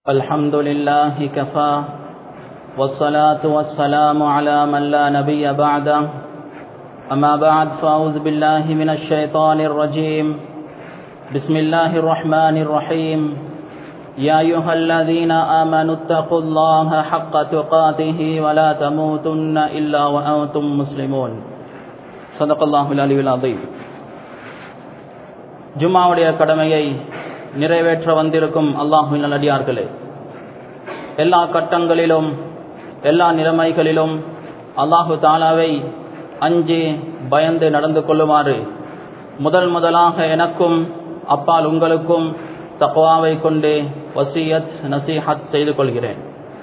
الحمد لله كفى والصلاة والسلام على من لا نبي بعده أما بعد فأعوذ بالله من الشيطان الرجيم بسم الله الرحمن الرحيم يا أيها الذين آمنوا اتقوا الله حق تقاته ولا تموتن إلا وأنتم مسلمون صدق الله العلي العظيم ஜும்மாவுடைய கடமையை நிறைவேற்ற வந்திருக்கும் அல்லாஹுவின் நல்லடியார்களே எல்லா கட்டங்களிலும் எல்லா நிலைமைகளிலும் அல்லாஹு தாலாவை அஞ்சி பயந்து நடந்து கொள்ளுமாறு முதல் முதலாக எனக்கும் அப்பால் உங்களுக்கும் தக்வாவை கொண்டு வசியத் நசீஹத் செய்து கொள்கிறேன்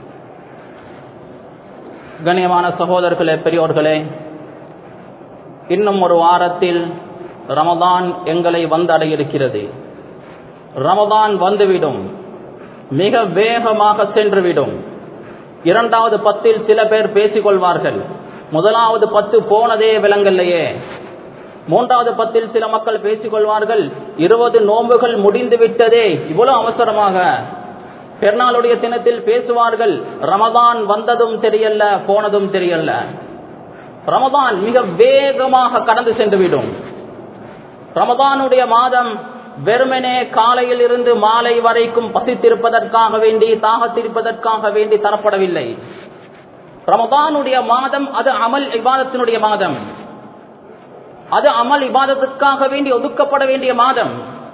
கண்ணியமான சகோதரர்களே பெரியோர்களே இன்னும் ஒரு வாரத்தில் ரமதான் எங்களை வந்தடைய இருக்கிறது ரமதான் வந்துவிடும் மிக வேகமாக சென்றுவிடும் இரண்டாவது பத்தில் சில பேர் பேசிக்கொள்வார்கள் முதலாவது பத்து போனதே விலங்கல்லையே மூன்றாவது பத்தில் சில மக்கள் பேசிக்கொள்வார்கள் இருபது நோன்புகள் முடிந்து விட்டதே இவ்வளவு அவசரமாக பெருநாளுடைய தினத்தில் பேசுவார்கள் ரமதான் வந்ததும் தெரியல போனதும் தெரியல ரமதான் மிக வேகமாக கடந்து சென்றுவிடும் ரமதானுடைய மாதம் வெறுமனே காலையில் இருந்து மாலை வரைக்கும் பசித்திருப்பதற்காக வேண்டி தாகத்திருப்பதற்காக வேண்டி தரப்படவில்லை ரமதானுடைய மாதம் அது அமல் இபாதத்தினுடைய மாதம் அது அமல் இபாதத்துக்காக வேண்டி ஒதுக்கப்பட வேண்டிய மாதம்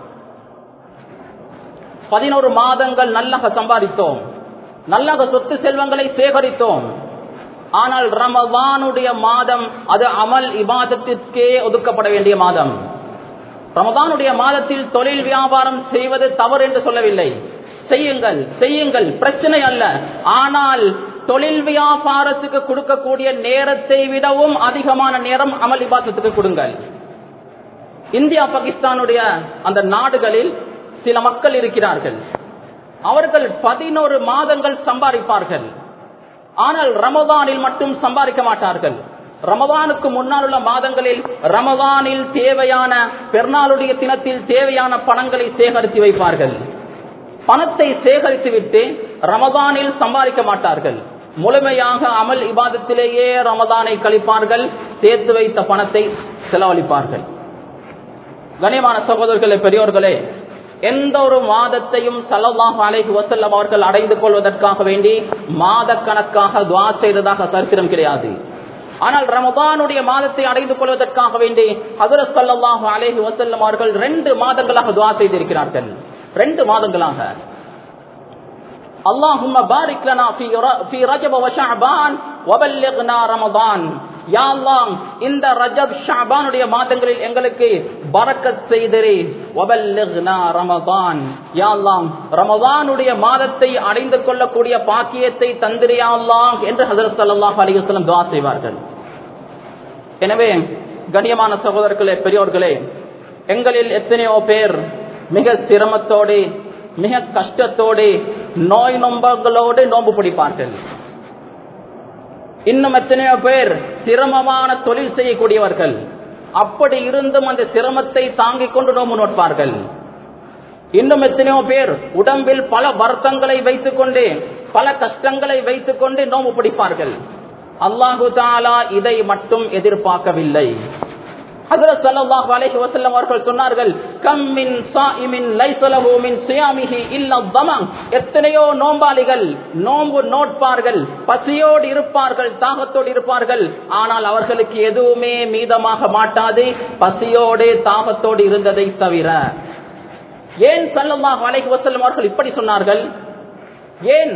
பதினோரு மாதங்கள் நல்லக சம்பாதித்தோம் நல்லக சொத்து செல்வங்களை சேகரித்தோம் ஆனால் ரமதானுடைய மாதம் அது அமல் இபாதத்திற்கே ஒதுக்கப்பட வேண்டிய மாதம் ரமதானுடைய மாதத்தில் தொழில் வியாபாரம் செய்வது தவறு என்று சொல்லவில்லை செய்யுங்கள் செய்யுங்கள் பிரச்சனை அல்ல ஆனால் தொழில் வியாபாரத்துக்கு கொடுக்கக்கூடிய நேரத்தை விடவும் அதிகமான நேரம் அமல் இபாதத்துக்கு கொடுங்கள் இந்தியா பாகிஸ்தானுடைய அந்த நாடுகளில் சில மக்கள் இருக்கிறார்கள் அவர்கள் பதினோரு மாதங்கள் சம்பாதிப்பார்கள் ஆனால் ரமதானில் மட்டும் சம்பாதிக்க மாட்டார்கள் ரமதானுக்கு முன்னால் உள்ள மாதங்களில் ரமதானில் தேவையான பெருநாளுடைய தினத்தில் தேவையான பணங்களை சேகரித்து வைப்பார்கள் பணத்தை சேகரித்து விட்டு ரமதானில் சம்பாதிக்க மாட்டார்கள் முழுமையாக அமல் இபாதத்திலேயே ரமதானை கழிப்பார்கள் சேர்த்து வைத்த பணத்தை செலவழிப்பார்கள் கனியமான சகோதரர்களே பெரியோர்களே எந்த ஒரு மாதத்தையும் சலவாக அலைகு வசல்லம் அவர்கள் அடைந்து கொள்வதற்காக வேண்டி மாத கணக்காக துவா செய்ததாக சரித்திரம் கிடையாது ஆனால் ரமதானுடைய மாதத்தை அடைந்து கொள்வதற்காக வேண்டி ஹசரத் சல்லாஹு அலேஹி வசல்லம் அவர்கள் ரெண்டு மாதங்களாக துவா செய்திருக்கிறார்கள் ரெண்டு மாதங்களாக اللهم بارك لنا في في رجب وشعبان وبلغنا رمضان யா அல்லாஹ் இந்த ரஜப் ஷாபானுடைய மாதங்களில் எங்களுக்கு பரக்கத் செய்தரே வபல்லிக்னா ரமதான் யா அல்லாஹ் ரமதானுடைய மாதத்தை அடைந்து கொள்ளக்கூடிய பாக்கியத்தை தந்திரியா அல்லாஹ் என்று ஹஜரத் ஸல்லல்லாஹு அலைஹி வஸல்லம் துஆ செய்வார்கள் எனவே கண்ணியமான சகோதரர்களே பெரியோர்களே எங்களில் எத்தனையோ பேர் மிக சிரமத்தோடு மிக கஷ்டத்தோடு நோய் நொம்பங்களோடு நோன்பு பிடிப்பார்கள் இன்னும் எத்தனையோ பேர் சிரமமான தொழில் செய்யக்கூடியவர்கள் அப்படி இருந்தும் அந்த சிரமத்தை தாங்கிக் கொண்டு நோம்பு நோட்பார்கள் இன்னும் எத்தனையோ பேர் உடம்பில் பல வருத்தங்களை வைத்துக் கொண்டு பல கஷ்டங்களை வைத்துக் கொண்டு நோம்பு பிடிப்பார்கள் அல்லாஹு தாலா இதை மட்டும் எதிர்பார்க்கவில்லை ஹஜரத் ஸல்லல்லாஹு அலைஹி வஸல்லம் அவர்கள் சொன்னார்கள் கம் மின் ஸாயிமின் லைஸ லஹு மின் ஸியாமிஹி இல்லா தமம் எத்தனையோ நோம்பாளிகள் நோன்பு நோட்பார்கள் பசியோடு இருப்பார்கள் தாகத்தோடு இருப்பார்கள் ஆனால் அவர்களுக்கு எதுவுமே மீதமாக மாட்டாது பசியோடு தாகத்தோடு இருந்ததை தவிர ஏன் ஸல்லல்லாஹு அலைஹி வஸல்லம் அவர்கள் இப்படி சொன்னார்கள் ஏன்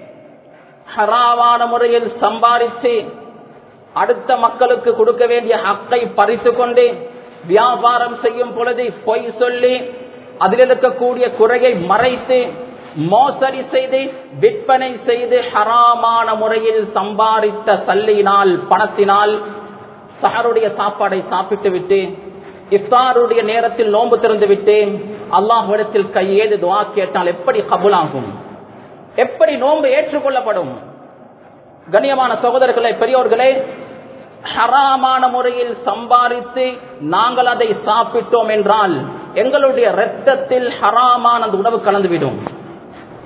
ஹராமான முறையில் சம்பாதித்து அடுத்த மக்களுக்கு கொடுக்க வேண்டிய ஹக்கை பறித்து கொண்டு வியாபாரம் செய்யும் பொழுது பொய் சொல்லி அதில் இருக்கக்கூடிய குறையை மறைத்து மோசடி செய்து விற்பனை செய்து ஹராமான முறையில் சம்பாதித்த சல்லினால் பணத்தினால் சஹருடைய சாப்பாடை சாப்பிட்டு விட்டு இஃப்தாருடைய நேரத்தில் நோன்பு திறந்து விட்டு அல்லாஹ்விடத்தில் கையேது துவா கேட்டால் எப்படி கபுலாகும் எப்படி நோன்பு ஏற்றுக்கொள்ளப்படும் கண்ணியமான சகோதரர்களே பெரியோர்களே ஹராமான முறையில் சம்பாதித்து நாங்கள் அதை சாப்பிட்டோம் என்றால் எங்களுடைய ரத்தத்தில் ஹராமான அந்த உணவு கலந்துவிடும்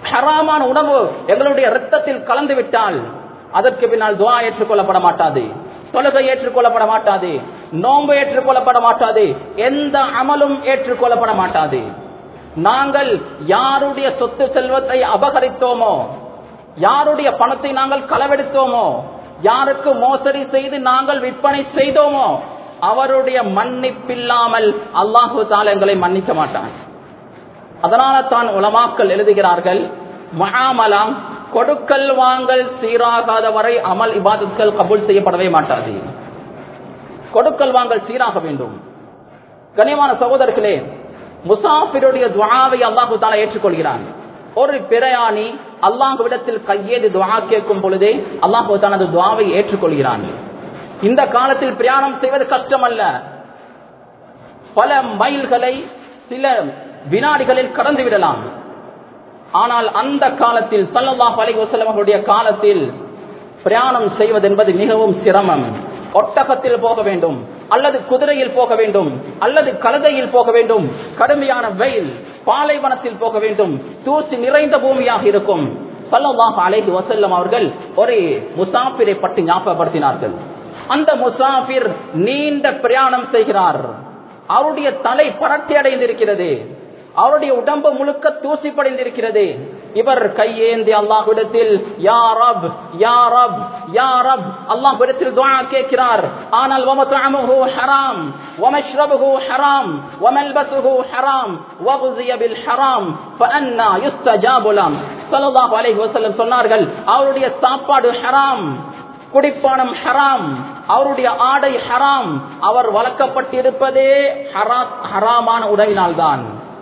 ஹராமான உணவு எங்களுடைய ரத்தத்தில் கலந்து விட்டால் அதற்கு பின்னால் துவா ஏற்றுக்கொள்ளப்பட மாட்டாது தொழுகை ஏற்றுக்கொள்ளப்பட மாட்டாது நோன்பு ஏற்றுக்கொள்ளப்பட மாட்டாது எந்த அமலும் ஏற்றுக்கொள்ளப்பட மாட்டாது நாங்கள் யாருடைய சொத்து செல்வத்தை அபகரித்தோமோ யாருடைய பணத்தை நாங்கள் களவெடுத்தோமோ யாருக்கு மோசடி செய்து நாங்கள் விற்பனை செய்தோமோ அவருடைய மன்னிப்பில்லாமல் அல்லாஹு தால எங்களை மன்னிக்க மாட்டான் அதனால தான் உலமாக்கள் எழுதுகிறார்கள் மகாமலாம் கொடுக்கல் வாங்கல் சீராகாத வரை அமல் இபாதத்கள் கபூல் செய்யப்படவே மாட்டாது கொடுக்கல் வாங்கல் சீராக வேண்டும் கனியமான சகோதரர்களே முசாஃபிருடைய துவாவை அல்லாஹு தாலா ஏற்றுக்கொள்கிறான் ஒரு பிரயாணி அல்லாஹுவிடத்தில் கையேறி துவா கேட்கும் பொழுதே அல்லாஹு தனது துவாவை ஏற்றுக்கொள்கிறான் இந்த காலத்தில் பிரயாணம் செய்வது கஷ்டம் அல்ல பல மைல்களை சில வினாடிகளில் கடந்து விடலாம் ஆனால் அந்த காலத்தில் சல்லல்லாஹ் அலைஹி வஸல்லம் அவருடைய காலத்தில் பிரயாணம் செய்வது என்பது மிகவும் சிரமம் ஒட்டகத்தில் போக வேண்டும் அல்லது குதிரையில் போக வேண்டும் அல்லது கழுதையில் போக வேண்டும் கடுமையான வெயில் பாலைவனத்தில் போக வேண்டும் தூசி நிறைந்த பூமியாக இருக்கும் சல்லல்லாஹு அலைஹி வஸல்லம் அவர்கள் ஒரு முசாஃபிரை பற்றி ஞாபகப்படுத்தினார்கள் அந்த முசாஃபிர் நீண்ட பிரயாணம் செய்கிறார் அவருடைய தலை பரட்டி அடைந்திருக்கிறது அவருடைய உடம்பு முழுக்க தூசி படைந்திருக்கிறது இவர் கையேந்தி அல்லாஹ்விடத்தில் யா ரப் யா ரப் யா ரப் அல்லாஹ்விடத்தில் துஆ கேட்கிறார் ஆனால் வமத்அமுஹு ஹராம் வமஷ்ரபுஹு ஹராம் வமல்பசுஹு ஹராம் வகுஸிய பில் ஹராம் ஃபஅன்னா யுஸ்தஜாபு லம் ஸல்லல்லாஹு அலைஹி வஸல்லம் சொன்னார்கள் அவருடைய சாப்பாடு ஹராம் குடிப்பானம் ஹராம் அவருடைய ஆடை ஹராம் அவர் வளர்க்கப்பட்டிருப்பதே ஹராமான உணவினால்தான்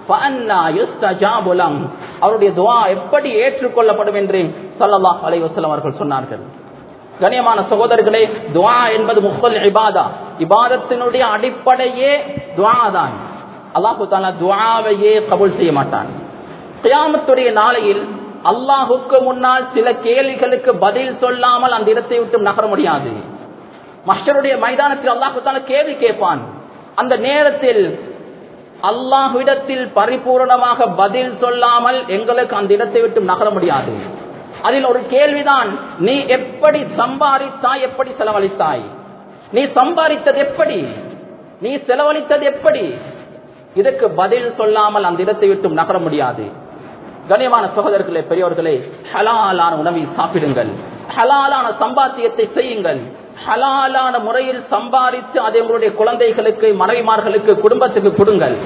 அவருடைய துவா எப்படி ஏற்றுக்கொள்ளப்படும் என்று சல்லல்லாஹ் அலைவசலம் அவர்கள் சொன்னார்கள் கண்ணியமான சகோதரர்களே துவா என்பது முகல் இபாதா இபாதத்தினுடைய அடிப்படையே துவா தான் அல்லாஹு தாலா துவாவையே கபூல் செய்ய மாட்டான் கியாமத்துடைய நாளையில் அல்லாஹுக்கு முன்னால் சில கேள்விகளுக்கு பதில் சொல்லாமல் அந்த இடத்தை விட்டு நகர முடியாது மஷருடைய மைதானத்தில் அல்லாஹு தாலா கேள்வி கேட்பான் அந்த நேரத்தில் அல்லாஹ்விடத்தில் பரிபூர்ணமாக பதில் சொல்லாமல் எங்களுக்கு அந்த இடத்தை விட்டு நகர முடியாது அதில் ஒரு கேள்விதான் நீ எப்படி சம்பாதித்தாய் எப்படி செலவழித்தாய் நீ சம்பாதித்தது எப்படி நீ செலவழித்தது எப்படி இதுக்கு பதில் சொல்லாமல் அந்த இடத்தை விட்டு நகர முடியாது கனியமான சகோதரர்களே பெரியோர்களே ஹலாலான உணவை சாப்பிடுங்கள் ஹலாலான சம்பாத்தியத்தை செய்யுங்கள் ஹலாலான முறையில் சம்பாதித்து அதை உங்களுடைய குழந்தைகளுக்கு மனைவிமார்களுக்கு குடும்பத்துக்கு கொடுங்கள்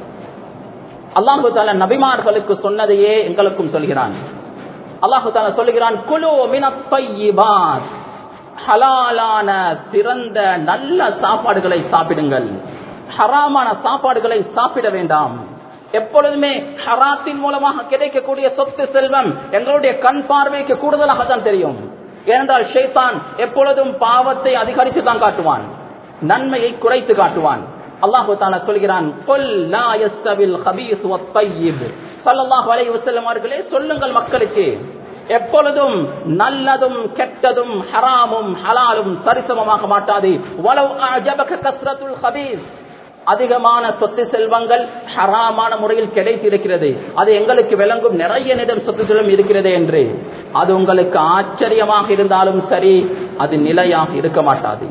அல்லாஹு தால நபிமார்களுக்கு சொன்னதையே எங்களுக்கும் சொல்கிறான் அல்லாஹு தால சொல்லுகிறான் குழு மினப்பையிபாத் ஹலாலான சிறந்த நல்ல சாப்பாடுகளை சாப்பிடுங்கள் ஹராமான சாப்பாடுகளை சாப்பிட வேண்டாம் எப்பொழுதுமே ஹராத்தின் மூலமாக கிடைக்கக்கூடிய சொத்து செல்வம் எங்களுடைய கண் பார்வைக்கு கூடுதலாக தான் தெரியும் ஏனென்றால் ஷைத்தான் எப்பொழுதும் பாவத்தை அதிகரித்து தான் காட்டுவான் நன்மையை குறைத்து காட்டுவான் அல்லாஹு தாலா சொல்கிறான் கொல் லா யஸ்தவில் ஹபீஸ் வத்தய்யிப் ஸல்லல்லாஹு அலைஹி வஸல்லம் அவர்களே சொல்லுங்கள் மக்களுக்கு எப்பொழுதும் நல்லதும் கெட்டதும் ஹராமும் ஹலாலும் சரிசமமாக மாட்டாது வலவ் அஜபக கஸ்ரத்துல் ஹபீஸ் அதிகமான சொத்து செல்வங்கள் ஹராமான முறையில் கிடைத்திருக்கிறது அது எங்களுக்கு விளங்கும் நிறைய நிடம் சொத்து செல்வம் இருக்கிறது என்று அது உங்களுக்கு ஆச்சரியமாக இருந்தாலும் சரி அது நிலையாக இருக்க மாட்டாது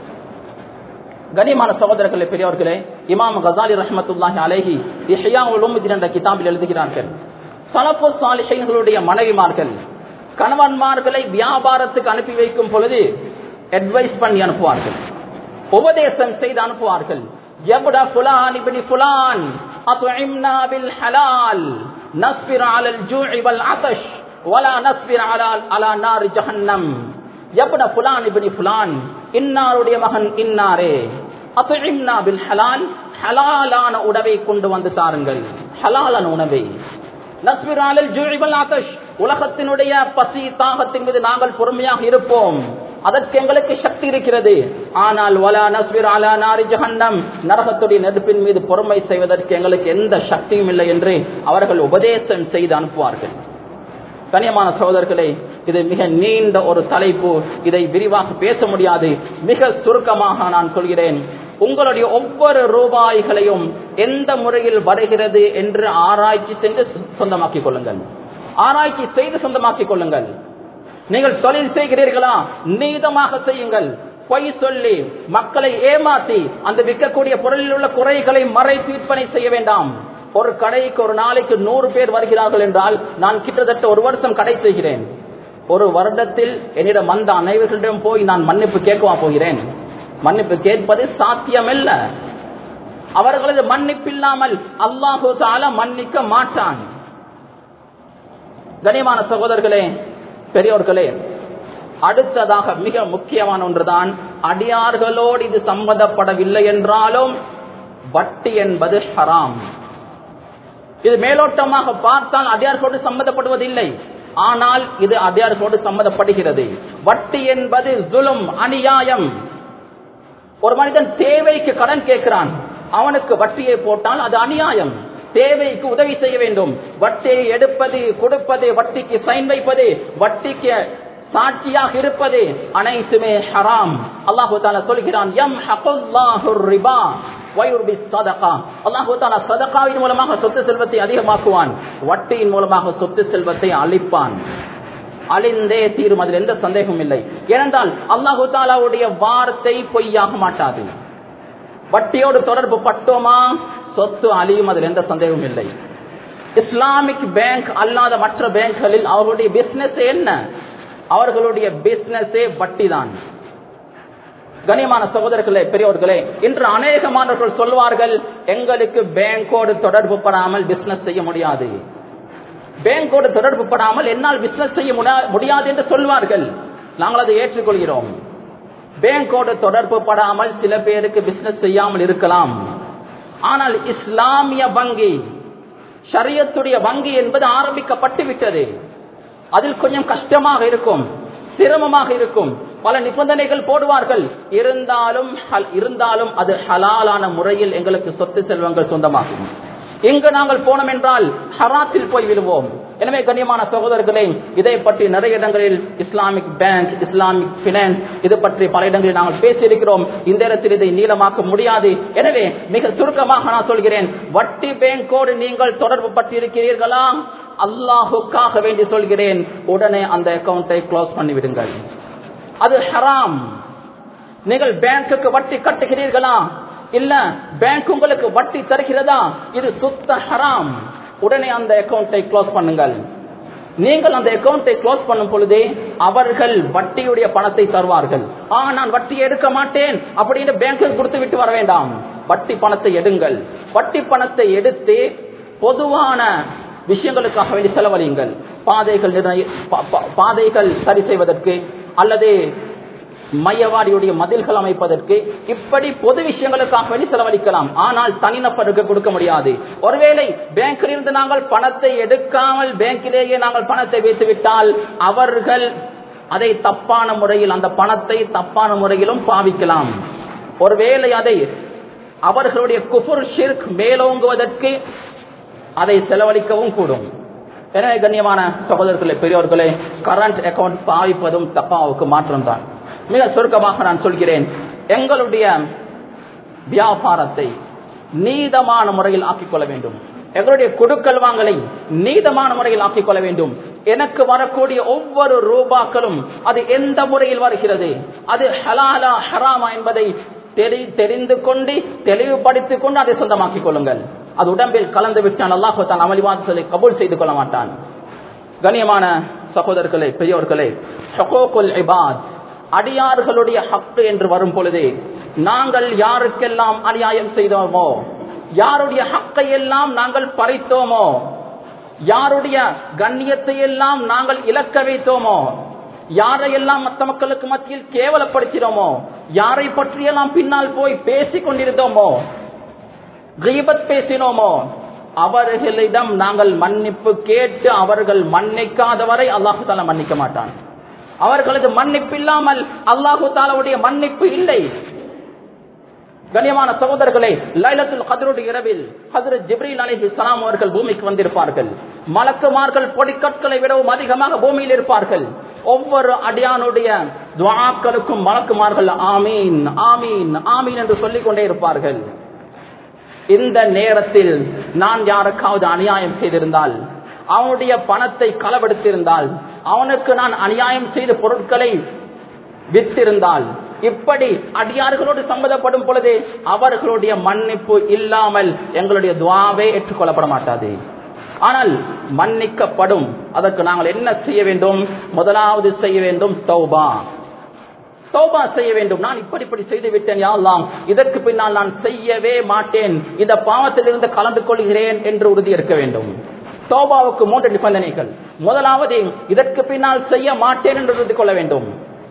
கனிமான சகோதரர்களே பெரியவர்களே இமாம் கசாலி ரஹமத்துல்லாஹி அலேஹி இஹ்யா உலுமுதீன் என்ற கிதாபில் எழுதுகிறார்கள் சலப்பு சாலிஹைகளுடைய மனைவிமார்கள் கணவன்மார்களை வியாபாரத்துக்கு அனுப்பி வைக்கும் பொழுது அட்வைஸ் பண்ணி அனுப்புவார்கள் உபதேசம் செய்து அனுப்புவார்கள் يبدا فلان ابن فلان اطعمنا بالحلال نصبر على الجوع والعطش ولا نصبر على على نار جهنم يبدا فلان ابن فلان இன்னாருடைய மகன் இன்னாரே அத்துஇம்னா பில் ஹலால் ஹலாலான உணவை கொண்டு வந்து தாருங்கள் ஹலாலான உணவை நஸ்பிர் அலல் ஜூஇ வல் ஆதஷ் உலகத்தினுடைய பசி தாகத்தின் மீது நாங்கள் பொறுமையாக இருப்போம் அதற்கு எங்களுக்கு சக்தி இருக்கிறது ஆனால் வலா நஸ்பிர் அலா நாரி ஜஹன்னம் நரகத்துடைய நெருப்பின் மீது பொறுமை செய்வதற்கு எங்களுக்கு எந்த சக்தியும் இல்லை என்று அவர்கள் உபதேசம் செய்து அனுப்புவார்கள் கனியமான சகோதரர்களே இது மிக நீண்ட ஒரு தலைப்பு இதை விரிவாக பேச முடியாது மிக சுருக்கமாக நான் சொல்கிறேன் உங்களுடைய ஒவ்வொரு ரூபாய்களையும் எந்த முறையில் வருகிறது என்று ஆராய்ச்சி சென்று சொந்தமாக்கிக் கொள்ளுங்கள் ஆராய்ச்சி செய்து சொந்தமாக்கிக் கொள்ளுங்கள் நீங்கள் தொழில் செய்கிறீர்களா நீதமாக செய்யுங்கள் பொய் சொல்லி மக்களை ஏமாத்தி அந்த விற்கக்கூடிய பொருளில் உள்ள குறைகளை மறைத்து விற்பனை செய்ய வேண்டாம் ஒரு கடைக்கு ஒரு நாளைக்கு நூறு பேர் வருகிறார்கள் என்றால் நான் கிட்டத்தட்ட ஒரு வருஷம் கடை செய்கிறேன் ஒரு வருடத்தில் என்னிடம் வந்த அனைவர்களிடம் போய் நான் மன்னிப்பு கேட்கவா போகிறேன் மன்னிப்பு கேட்பது சாத்தியமல்ல அவர்களது மன்னிப்பில்லாமல் அல்லாஹு தால மன்னிக்க மாட்டான் கனியமான சகோதரர்களே பெரியோர்களே அடுத்ததாக மிக முக்கியமான ஒன்றுதான் அடியார்களோடு இது சம்பந்தப்படவில்லை என்றாலும் வட்டி என்பது ஹராம் இது மேலோட்டமாக பார்த்தால் அடியார்களோடு சம்பந்தப்படுவதில்லை ஆனால் இது அடியார்களோடு சம்பந்தப்படுகிறது வட்டி என்பது ஜுலும் அநியாயம் ஒரு மனிதன் தேவைக்கு கடன் கேட்கிறான் அவனுக்கு வட்டியை போட்டால் அது அநியாயம் தேவைக்கு உதவி செய்ய வேண்டும் வட்டியை எடுப்பது கொடுப்பது வட்டிக்கு சைன் வைப்பது வட்டிக்கு சாட்சியாக இருப்பது அனைத்துமே ஹராம் அல்லாஹு தாலா சொல்கிறான் எம் ஹகுல்லாஹுர் ரிபா வயுர்பி சதகா அல்லாஹு தாலா சதகாவின் மூலமாக சொத்து செல்வத்தை அதிகமாக்குவான் வட்டியின் மூலமாக சொத்து செல்வத்தை அழிப்பான் அழிந்தே தீரும் அதில் எந்த சந்தேகமும் இல்லை ஏனென்றால் அல்லாஹு தாலாவுடைய வார்த்தை பொய்யாக மாட்டாது வட்டியோடு தொடர்பு பட்டோமா சொத்து அழியும் அதில் எந்த சந்தேகமும் இல்லை இஸ்லாமிக் பேங்க் அல்லாத மற்ற பேங்க்களில் அவர்களுடைய பிசினஸ் என்ன அவர்களுடைய பிசினஸே வட்டி தான் கனியமான சகோதரர்களே பெரியவர்களே இன்று அநேகமானவர்கள் சொல்வார்கள் எங்களுக்கு பேங்கோடு தொடர்பு படாமல் பிசினஸ் செய்ய முடியாது பேங்கோடு தொடர்பு படாமல் என்னால் பிசினஸ் செய்ய முடியாது என்று சொல்வார்கள் நாங்கள் அதை ஏற்றுக்கொள்கிறோம் பேங்கோடு தொடர்பு படாமல் சில பேருக்கு பிசினஸ் செய்யாமல் இருக்கலாம் ஆனால் இஸ்லாமிய வங்கி ஷரியத்துடைய வங்கி என்பது ஆரம்பிக்கப்பட்டு விட்டது அதில் கொஞ்சம் கஷ்டமாக இருக்கும் சிரமமாக இருக்கும் பல நிபந்தனைகள் போடுவார்கள் இருந்தாலும் இருந்தாலும் அது ஹலாலான முறையில் எங்களுக்கு சொத்து செல்வங்கள் சொந்தமாகும் இங்கு நாங்கள் போனோம் என்றால் ஹராத்தில் போய் விடுவோம் எனவே கண்ணியமான சகோதரர்களே இதை பற்றி நிறைய இடங்களில் இஸ்லாமிக் பேங்க் இஸ்லாமிக் பினான்ஸ் இது பற்றி பல இடங்களில் நாங்கள் பேசியிருக்கிறோம் இந்த இடத்தில் இதை நீளமாக்க முடியாது எனவே மிக சுருக்கமாக நான் சொல்கிறேன் வட்டி பேங்கோடு நீங்கள் தொடர்பு பட்டிருக்கிறீர்களா அல்லாஹுக்காக வேண்டி சொல்கிறேன் உடனே அந்த அக்கௌண்டை க்ளோஸ் பண்ணி விடுங்கள் அது ஹராம் நீங்கள் பேங்குக்கு வட்டி கட்டுகிறீர்களா இல்ல பேங்க் உங்களுக்கு வட்டி தருகிறதா இது சுத்த ஹராம் உடனே அந்த அக்கௌண்டை க்ளோஸ் பண்ணுங்கள் நீங்கள் அந்த அக்கௌண்டை க்ளோஸ் பண்ணும் பொழுதே அவர்கள் வட்டியுடைய பணத்தை தருவார்கள் ஆ நான் வட்டியை எடுக்க மாட்டேன் அப்படின்னு பேங்க்கு கொடுத்து விட்டு வர வேண்டாம் வட்டி பணத்தை எடுங்கள் வட்டி பணத்தை எடுத்து பொதுவான விஷயங்களுக்காக வேண்டி செலவழியுங்கள் பாதைகள் பாதைகள் சரி செய்வதற்கு அல்லது மையவாடியுடைய மதில்கள் அமைப்பதற்கு இப்படி பொது விஷயங்களுக்காக வேண்டி செலவழிக்கலாம் ஆனால் தனிநபருக்கு கொடுக்க முடியாது ஒருவேளை பேங்கில் இருந்து நாங்கள் பணத்தை எடுக்காமல் பேங்கிலேயே நாங்கள் பணத்தை வைத்து விட்டால் அவர்கள் அதை தப்பான முறையில் அந்த பணத்தை தப்பான முறையிலும் பாவிக்கலாம் ஒருவேளை அதை அவர்களுடைய குஃபுர் ஷிர்க் மேலோங்குவதற்கு அதை செலவழிக்கவும் கூடும் எனவே கண்ணியமான சகோதரர்களே பெரியோர்களே கரண்ட் அக்கௌண்ட் பாவிப்பதும் தப்பாவுக்கு மாற்றம் தான் மிக சுருக்கமாக நான் சொல்கிறேன் எங்களுடைய வியாபாரத்தை நீதமான முறையில் ஆக்கிக்கொள்ள வேண்டும் எங்களுடைய கொடுக்கல் வாங்கலை நீதமான முறையில் ஆக்கிக் கொள்ள வேண்டும் எனக்கு வரக்கூடிய ஒவ்வொரு ரூபாக்களும் அது எந்த முறையில் வருகிறது அது ஹலாலா ஹராமா என்பதை தெரிந்து கொண்டு தெளிவுபடுத்திக் கொண்டு அதை சொந்தமாக்கிக் கொள்ளுங்கள் அது உடம்பில் கலந்து விட்டான் அல்லாஹான் அமளிவாதத்தை கபூல் செய்து கொள்ள மாட்டான் கண்ணியமான சகோதரர்களே பெரியோர்களே ஷகோகுல் இபாத் அடியார்களுடைய ஹக்கு என்று வரும் பொழுது நாங்கள் யாருக்கெல்லாம் அநியாயம் செய்தோமோ யாருடைய ஹக்கை எல்லாம் நாங்கள் பறித்தோமோ யாருடைய கண்ணியத்தை எல்லாம் நாங்கள் இழக்க வைத்தோமோ யாரையெல்லாம் மற்ற மக்களுக்கு மத்தியில் கேவலப்படுத்தினோமோ யாரை பற்றியெல்லாம் பின்னால் போய் பேசிக் கொண்டிருந்தோமோ கீபத் பேசினோமோ அவர்களிடம் நாங்கள் மன்னிப்பு கேட்டு அவர்கள் மன்னிக்காதவரை அல்லாஹு தாலா மன்னிக்க மாட்டான் அவர்களது மன்னிப்பு இல்லாமல் அல்லாஹு தாலாவுடைய மன்னிப்பு இல்லை கண்ணியமான சகோதரர்களே லைலத்துல் கதருடைய இரவில் ஹசரத் ஜிப்ரீல் அலிஹி சலாம் அவர்கள் பூமிக்கு வந்திருப்பார்கள் மலக்குமார்கள் பொடிக்கற்களை விடவும் அதிகமாக பூமியில் இருப்பார்கள் ஒவ்வொரு அடியானுடைய துவாக்களுக்கும் மலக்குமார்கள் ஆமீன் ஆமீன் ஆமீன் என்று சொல்லிக் கொண்டே இருப்பார்கள் இந்த நேரத்தில் நான் யாருக்காவது அநியாயம் செய்திருந்தால் அவனுடைய பணத்தை களவெடுத்திருந்தால் அவனுக்கு நான் அநியாயம் செய்த பொருட்களை வித்திருந்தால் இப்படி அடியார்களோடு சம்மதப்படும் பொழுது அவர்களுடைய மன்னிப்பு இல்லாமல் எங்களுடைய துவாவே ஏற்றுக்கொள்ளப்பட மாட்டாது ஆனால் மன்னிக்கப்படும் அதற்கு நாங்கள் என்ன செய்ய வேண்டும் முதலாவது செய்ய வேண்டும் தௌபா தௌபா செய்ய வேண்டும் நான் இப்படி இப்படி செய்து விட்டேன் யாழ்லாம் இதற்கு பின்னால் நான் செய்யவே மாட்டேன் இந்த பாவத்திலிருந்து கலந்து கொள்கிறேன் என்று உறுதி இருக்க வேண்டும் தௌபாவுக்கு மூன்று நிபந்தனைகள் முதலாவது இதற்கு பின்னால் செய்ய மாட்டேன் என்று உறுதி கொள்ள வேண்டும்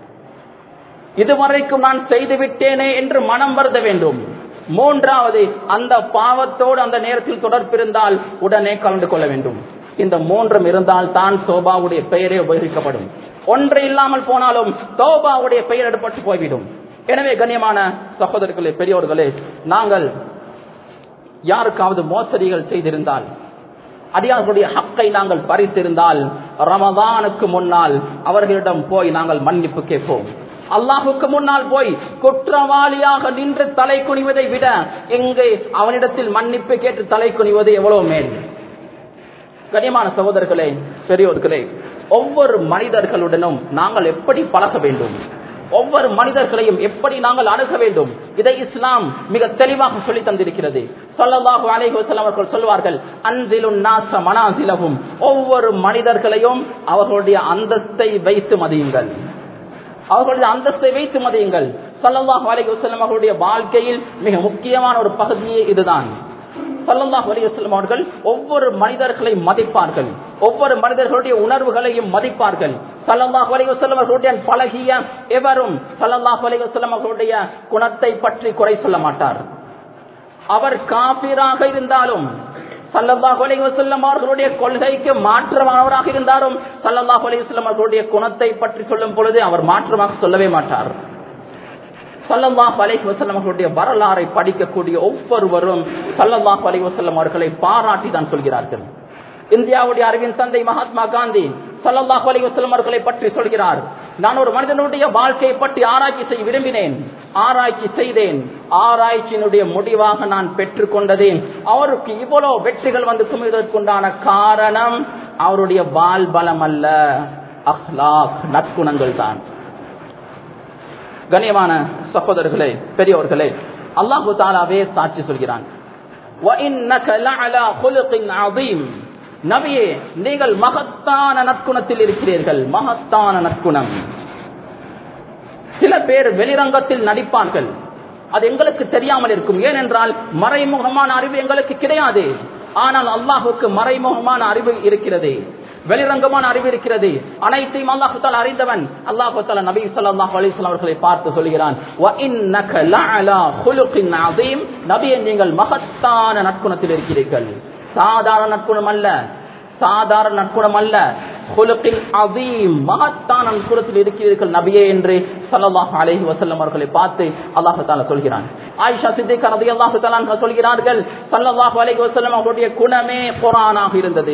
இதுவரைக்கும் நான் செய்து விட்டேனே என்று மனம் வருத வேண்டும் மூன்றாவது அந்த பாவத்தோடு அந்த நேரத்தில் தொடர்பிருந்தால் உடனே கலந்து கொள்ள வேண்டும் இந்த மூன்றும் இருந்தால் தான் தோபாவுடைய பெயரே உபயோகிக்கப்படும் ஒன்று இல்லாமல் போனாலும் தோபாவுடைய பெயர் எடுப்பட்டு போய்விடும் எனவே கண்ணியமான சகோதரர்களே பெரியோர்களே நாங்கள் யாருக்காவது மோசடிகள் செய்திருந்தால் அடியார்களுடைய ஹக்கை நாங்கள் பறித்திருந்தால் ரமதானுக்கு முன்னால் அவர்களிடம் போய் நாங்கள் மன்னிப்பு கேட்போம் அல்லாஹுக்கு முன்னால் போய் குற்றவாளியாக நின்று தலை குனிவதை விட எங்கே அவனிடத்தில் மன்னிப்பு கேட்டு தலை குனிவது எவ்வளவு மேல் கனியமான சகோதரர்களே பெரியோர்களே ஒவ்வொரு மனிதர்களுடனும் நாங்கள் எப்படி பழக வேண்டும் ஒவ்வொரு மனிதர்களையும் எப்படி நாங்கள் அணுக வேண்டும் இதை இஸ்லாம் மிக தெளிவாக சொல்லி தந்திருக்கிறது சொல்லதாக அலைஹசல் அவர்கள் சொல்வார்கள் அன்சிலும் நாச மனாசிலகும் ஒவ்வொரு மனிதர்களையும் அவர்களுடைய அந்தஸ்தை வைத்து மதியுங்கள் அவர்களுடைய அந்தஸ்தை வைத்து மதியுங்கள் சல்லல்லாஹு அலைஹி வஸல்லம் அவர்களுடைய வாழ்க்கையில் மிக முக்கியமான ஒரு பகுதியே இதுதான் சல்லல்லாஹு அலைஹி வஸல்லம் அவர்கள் ஒவ்வொரு மனிதர்களை மதிப்பார்கள் ஒவ்வொரு மனிதர்களுடைய உணர்வுகளையும் மதிப்பார்கள் சல்லல்லாஹு அலைஹி வஸல்லம் அவர்களுடைய பழகிய எவரும் சல்லல்லாஹு அலைஹி வஸல்லம் அவர்களுடைய குணத்தை பற்றி குறை சொல்ல மாட்டார் அவர் காபிராக இருந்தாலும் சல்லல்லாஹு அலைஹி வஸல்லம் அவர்களுடைய கொள்கைக்கு மாற்றமானவராக இருந்தாலும் சல்லல்லாஹு அலைஹி வஸல்லம் அவர்களுடைய குணத்தை பற்றி சொல்லும் பொழுது அவர் மாற்றமாக சொல்லவே மாட்டார் சல்லல்லாஹு அலைஹி வஸல்லம் அவர்களுடைய வரலாறை படிக்கக்கூடிய ஒவ்வொருவரும் சல்லல்லாஹு அலைஹி வஸல்லம் அவர்களை பாராட்டி தான் சொல்கிறார்கள் இந்தியாவுடைய அறிவின் தந்தை மகாத்மா காந்தி சல்லல்லாஹு அலைஹி வஸல்லம் அவர்களை பற்றி சொல்கிறார் நான் ஒரு மனிதனுடைய வாழ்க்கையை பற்றி ஆராய்ச்சி செய்ய விரும்பினேன் ஆராய்ச்சி செய்தேன் ஆராய்ச்சியினுடைய முடிவாக நான் பெற்றுக்கொண்டது அவருக்கு இவ்வளவு வெற்றிகள் வந்து குமிழ்வதற்குண்டான காரணம் அவருடைய பால் பலம் அல்ல அஹ்லாக் நற்குணங்கள் தான் கண்ணியமான சகோதரர்களே பெரியவர்களே அல்லாஹு தாலாவே சாட்சி சொல்கிறான் وَإِنَّكَ لَعَلَى خُلُقٍ عَظِيمٍ நபியே நீங்கள் மகத்தான நற்குணத்தில் இருக்கிறீர்கள் மகத்தான நற்குணம் சில பேர் வெளிரங்கத்தில் நடிப்பார்கள் அது எங்களுக்கு தெரியாமல் இருக்கும் ஏனென்றால் மறைமுகமான அறிவு எங்களுக்கு கிடையாது ஆனால் அல்லாஹுக்கு மறைமுகமான அறிவு இருக்கிறது வெளிரங்கமான அறிவு இருக்கிறது அனைத்தையும் அல்லாஹு தாலா அறிந்தவன் அல்லாஹு தாலா நபி ஸல்லல்லாஹு அலைஹி வஸல்லம் அவர்களை பார்த்து சொல்கிறான் வ இன்னக லஅலா குலுகின் அதீம் நபியே நீங்கள் மகத்தான நற்குணத்தில் இருக்கிறீர்கள் சாதாரண நற்குணம் அல்ல சாதாரண நற்குணம் அல்ல குலுக்கின் அதீம் மகத்தான நற்குணத்தில் இருக்கிறீர்கள் நபியே என்று ஸல்லல்லாஹு அலைஹி வஸல்லம் அவர்களை பார்த்து அல்லாஹு தாலா சொல்கிறான் ஆயிஷா சித்திகா ரலியல்லாஹு தஆலா சொல்கிறார்கள் ஸல்லல்லாஹு அலைஹி வஸல்லம் அவருடைய குணமே குர்ஆனாக இருந்தது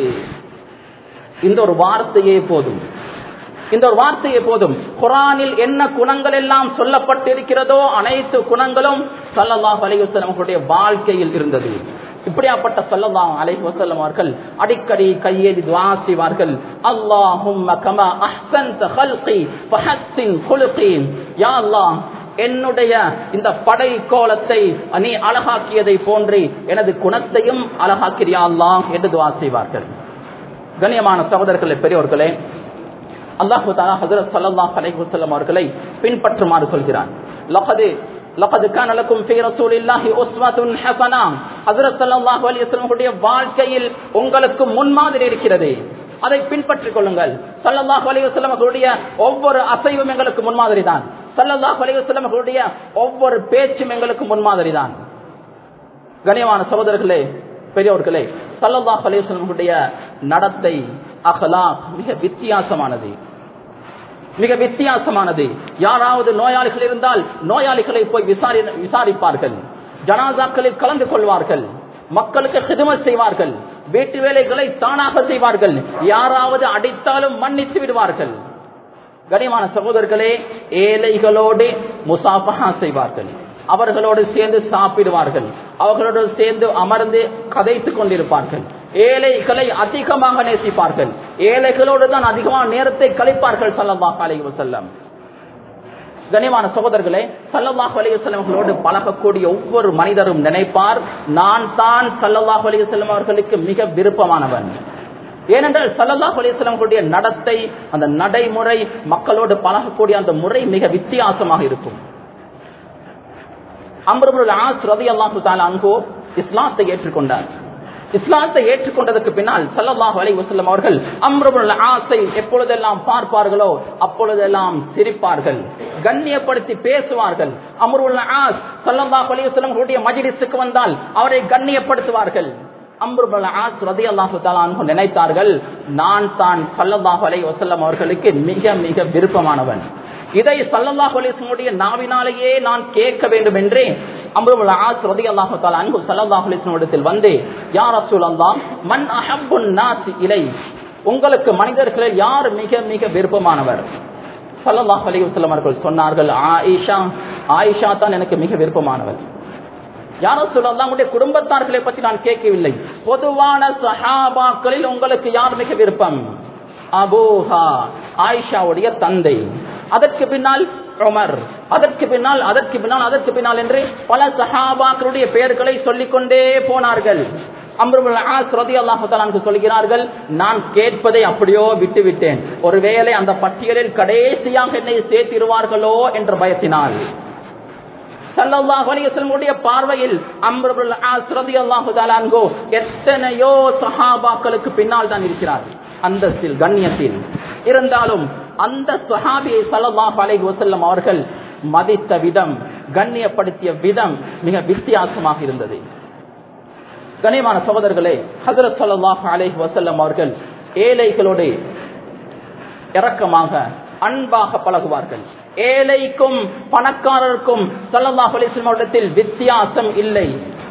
இந்த ஒரு வார்த்தையே போதும் இந்த ஒரு வார்த்தையே போதும் குரானில் என்ன குணங்கள் எல்லாம் சொல்லப்பட்டிருக்கிறதோ அனைத்து குணங்களும் சல்லல்லாஹ் அலைஹி வஸல்லம் அவர்களுடைய வாழ்க்கையில் இருந்தது இப்படியாப்பட்ட சல்லல்லாஹ் அலைஹி வஸல்லம் அவர்கள் அடிக்கடி கையேதி துஆ செய்வார்கள் அல்லாஹும்ம கமா அஹ்சன்த ஹல்கி ஃபஹஸ்ஸின் குலுகி யா அல்லாஹ் என்னுடைய இந்த படை கோலத்தை நீ அழகாக்கியதை போன்று எனது குணத்தையும் அழகாக்கிறியா அல்லாஹ் என்று துஆ செய்வார்கள் கண்ணியமான சகோதரர்களே பெரியவர்களே அல்லாஹு தாலா ஹஜரத் ஸல்லல்லாஹு அலைஹி வஸல்லம் அவர்களை பின்பற்றுமாறு சொல்கிறான் லகது லகது கான லக்கும் ஃபீ ரசூலில்லாஹி உஸ்வத்துன் ஹஸனா ஹஜரத் ஸல்லல்லாஹு அலைஹி வஸல்லம் அவருடைய வாழ்க்கையில் உங்களுக்கு முன்மாதிரி இருக்கிறது அதை பின்பற்றிக் கொள்ளுங்கள் ஸல்லல்லாஹு அலைஹி வஸல்லம் அவருடைய ஒவ்வொரு அசைவும் எங்களுக்கு முன்மாதிரி தான் ஸல்லல்லாஹு அலைஹி வஸல்லம் அவருடைய ஒவ்வொரு பேச்சும் எங்களுக்கு முன்மாதிரி தான் கண்ணியமான சகோதரர்களே பெரியவர்களே சல்லல்லாஹ் அலையுடைய நடத்தை அகலாக் மிக வித்தியாசமானது மிக வித்தியாசமானது யாராவது நோயாளிகள் இருந்தால் நோயாளிகளை போய் விசாரி விசாரிப்பார்கள் ஜனாசாக்களில் கலந்து கொள்வார்கள் மக்களுக்கு ஹிதமத் செய்வார்கள் வீட்டு வேலைகளை தானாக செய்வார்கள் யாராவது அடித்தாலும் மன்னித்து விடுவார்கள் கனிமான சகோதரர்களே ஏழைகளோடு முசாபகா செய்வார்கள் அவர்களோடு சேர்ந்து சாப்பிடுவார்கள் அவர்களோடு சேர்ந்து அமர்ந்து கதைத்துக் கொண்டிருப்பார்கள் ஏழைகளை அதிகமாக நேசிப்பார்கள் ஏழைகளோடு தான் அதிகமாக நேரத்தை கழிப்பார்கள் சல்லல்லாஹு அலைஹி வஸல்லம் கனிவான சகோதரர்களே சல்லல்லாஹு அலைஹி வஸல்லம் அவர்களோடு பழகக்கூடிய ஒவ்வொரு மனிதரும் நினைப்பார் நான் தான் சல்லல்லாஹு அலைஹி வஸல்லம் அவர்களுக்கு மிக விருப்பமானவன் ஏனென்றால் சல்லல்லாஹு அலைஹி வஸல்லம் அவர்களுடைய நடத்தை அந்த நடைமுறை மக்களோடு பழகக்கூடிய அந்த முறை மிக வித்தியாசமாக இருக்கும் அம்ருபுல் ஆஸ் ரலியல்லாஹு தஆலா அன்ஹு இஸ்லாத்தை ஏற்றுக்கொண்டார் இஸ்லாத்தை ஏற்றுக்கொண்டதற்கு பின்னால் சல்லல்லாஹு அலைஹி வஸல்லம் அவர்கள் அம்ருபுல் ஆஸை எப்பொழுதெல்லாம் பார்ப்பார்களோ அப்பொழுதெல்லாம் சிரிப்பார்கள் கண்ணியப்படுத்தி பேசுவார்கள் அம்ருல் ஆஸ் சல்லல்லாஹு அலைஹி வஸல்லம் அவர்களுடைய மஜ்லிஸுக்கு வந்தால் அவரை கண்ணியப்படுத்துவார்கள் அம்ருபுல் ஆஸ் ரலியல்லாஹு தஆலா அன்ஹு நினைத்தார்கள் நான் தான் சல்லல்லாஹு அலைஹி வஸல்லம் அவர்களுக்கு மிக மிக விருப்பமானவன் இதை சல்லல்லாஹு அலைஹி வஸல்லம் நாவினாலேயே நான் கேட்க வேண்டும் என்றே அம்ருல் ஆஸ் ரலியல்லாஹு தஆலா அன்ஹு ஸல்லல்லாஹு அலைஹி வஸல்லம் இடத்தில் வந்து யா ரசூலல்லாஹ் மன் அஹப்புன் நாஸ் இலை உங்களுக்கு மனிதர்களில் யார் மிக மிக விருப்பமானவர் ஸல்லல்லாஹு அலைஹி வஸல்லம் அவர்கள் சொன்னார்கள் ஆயிஷா ஆயிஷா தான் எனக்கு மிக விருப்பமானவர் யாரோ சொல்லலாம் உங்களுடைய குடும்பத்தார்களை பற்றி நான் கேட்கவில்லை பொதுவான சஹாபாக்களில் உங்களுக்கு யார் மிக விருப்பம் அபூஹா ஆயிஷாவுடைய தந்தை அதற்கு பின்னால் உமர் அதற்கு பின்னால் அதற்கு பின்னால் அதற்கு பின்னால் என்று பல சஹாபாக்களுடைய பெயர்களை சொல்லிக்கொண்டே போனார்கள் அம்ருல் ஆஸ் ரலியல்லாஹு தஆலா சொல்கிறார்கள் நான் கேட்பதை அப்படியோ விட்டு விட்டேன் ஒருவேளை அந்த பட்டியலில் கடைசியாக என்னை சேர்த்திருவார்களோ என்ற பயத்தினால் சல்லல்லாஹு அலைஹி வஸல்லம் பார்வையில் அம்ருல் ஆஸ் ரலியல்லாஹு தஆலா அன்ஹு எத்தனையோ சஹாபாக்களுக்கு பின்னால் தான் இருக்கிறார் அந்தஸ்தில் கண்ணியத்தில் இருந்தாலும் அந்த சஹாபியை சல்லல்லாஹு அலைஹி வஸல்லம் அவர்கள் மதித்த விதம் கண்ணியப்படுத்திய விதம் மிக வித்தியாசமாக இருந்தது கனியமான சகோதரர்களே ஹஜரத் ஸல்லல்லாஹு அலைஹி வஸல்லம் அவர்கள் ஏழைகளோடு இரக்கமாக அன்பாக பழகுவார்கள் ஏழைக்கும் பணக்காரருக்கும் ஸல்லல்லாஹு அலைஹி வஸல்லம் அவர்களிடத்தில் வித்தியாசம் இல்லை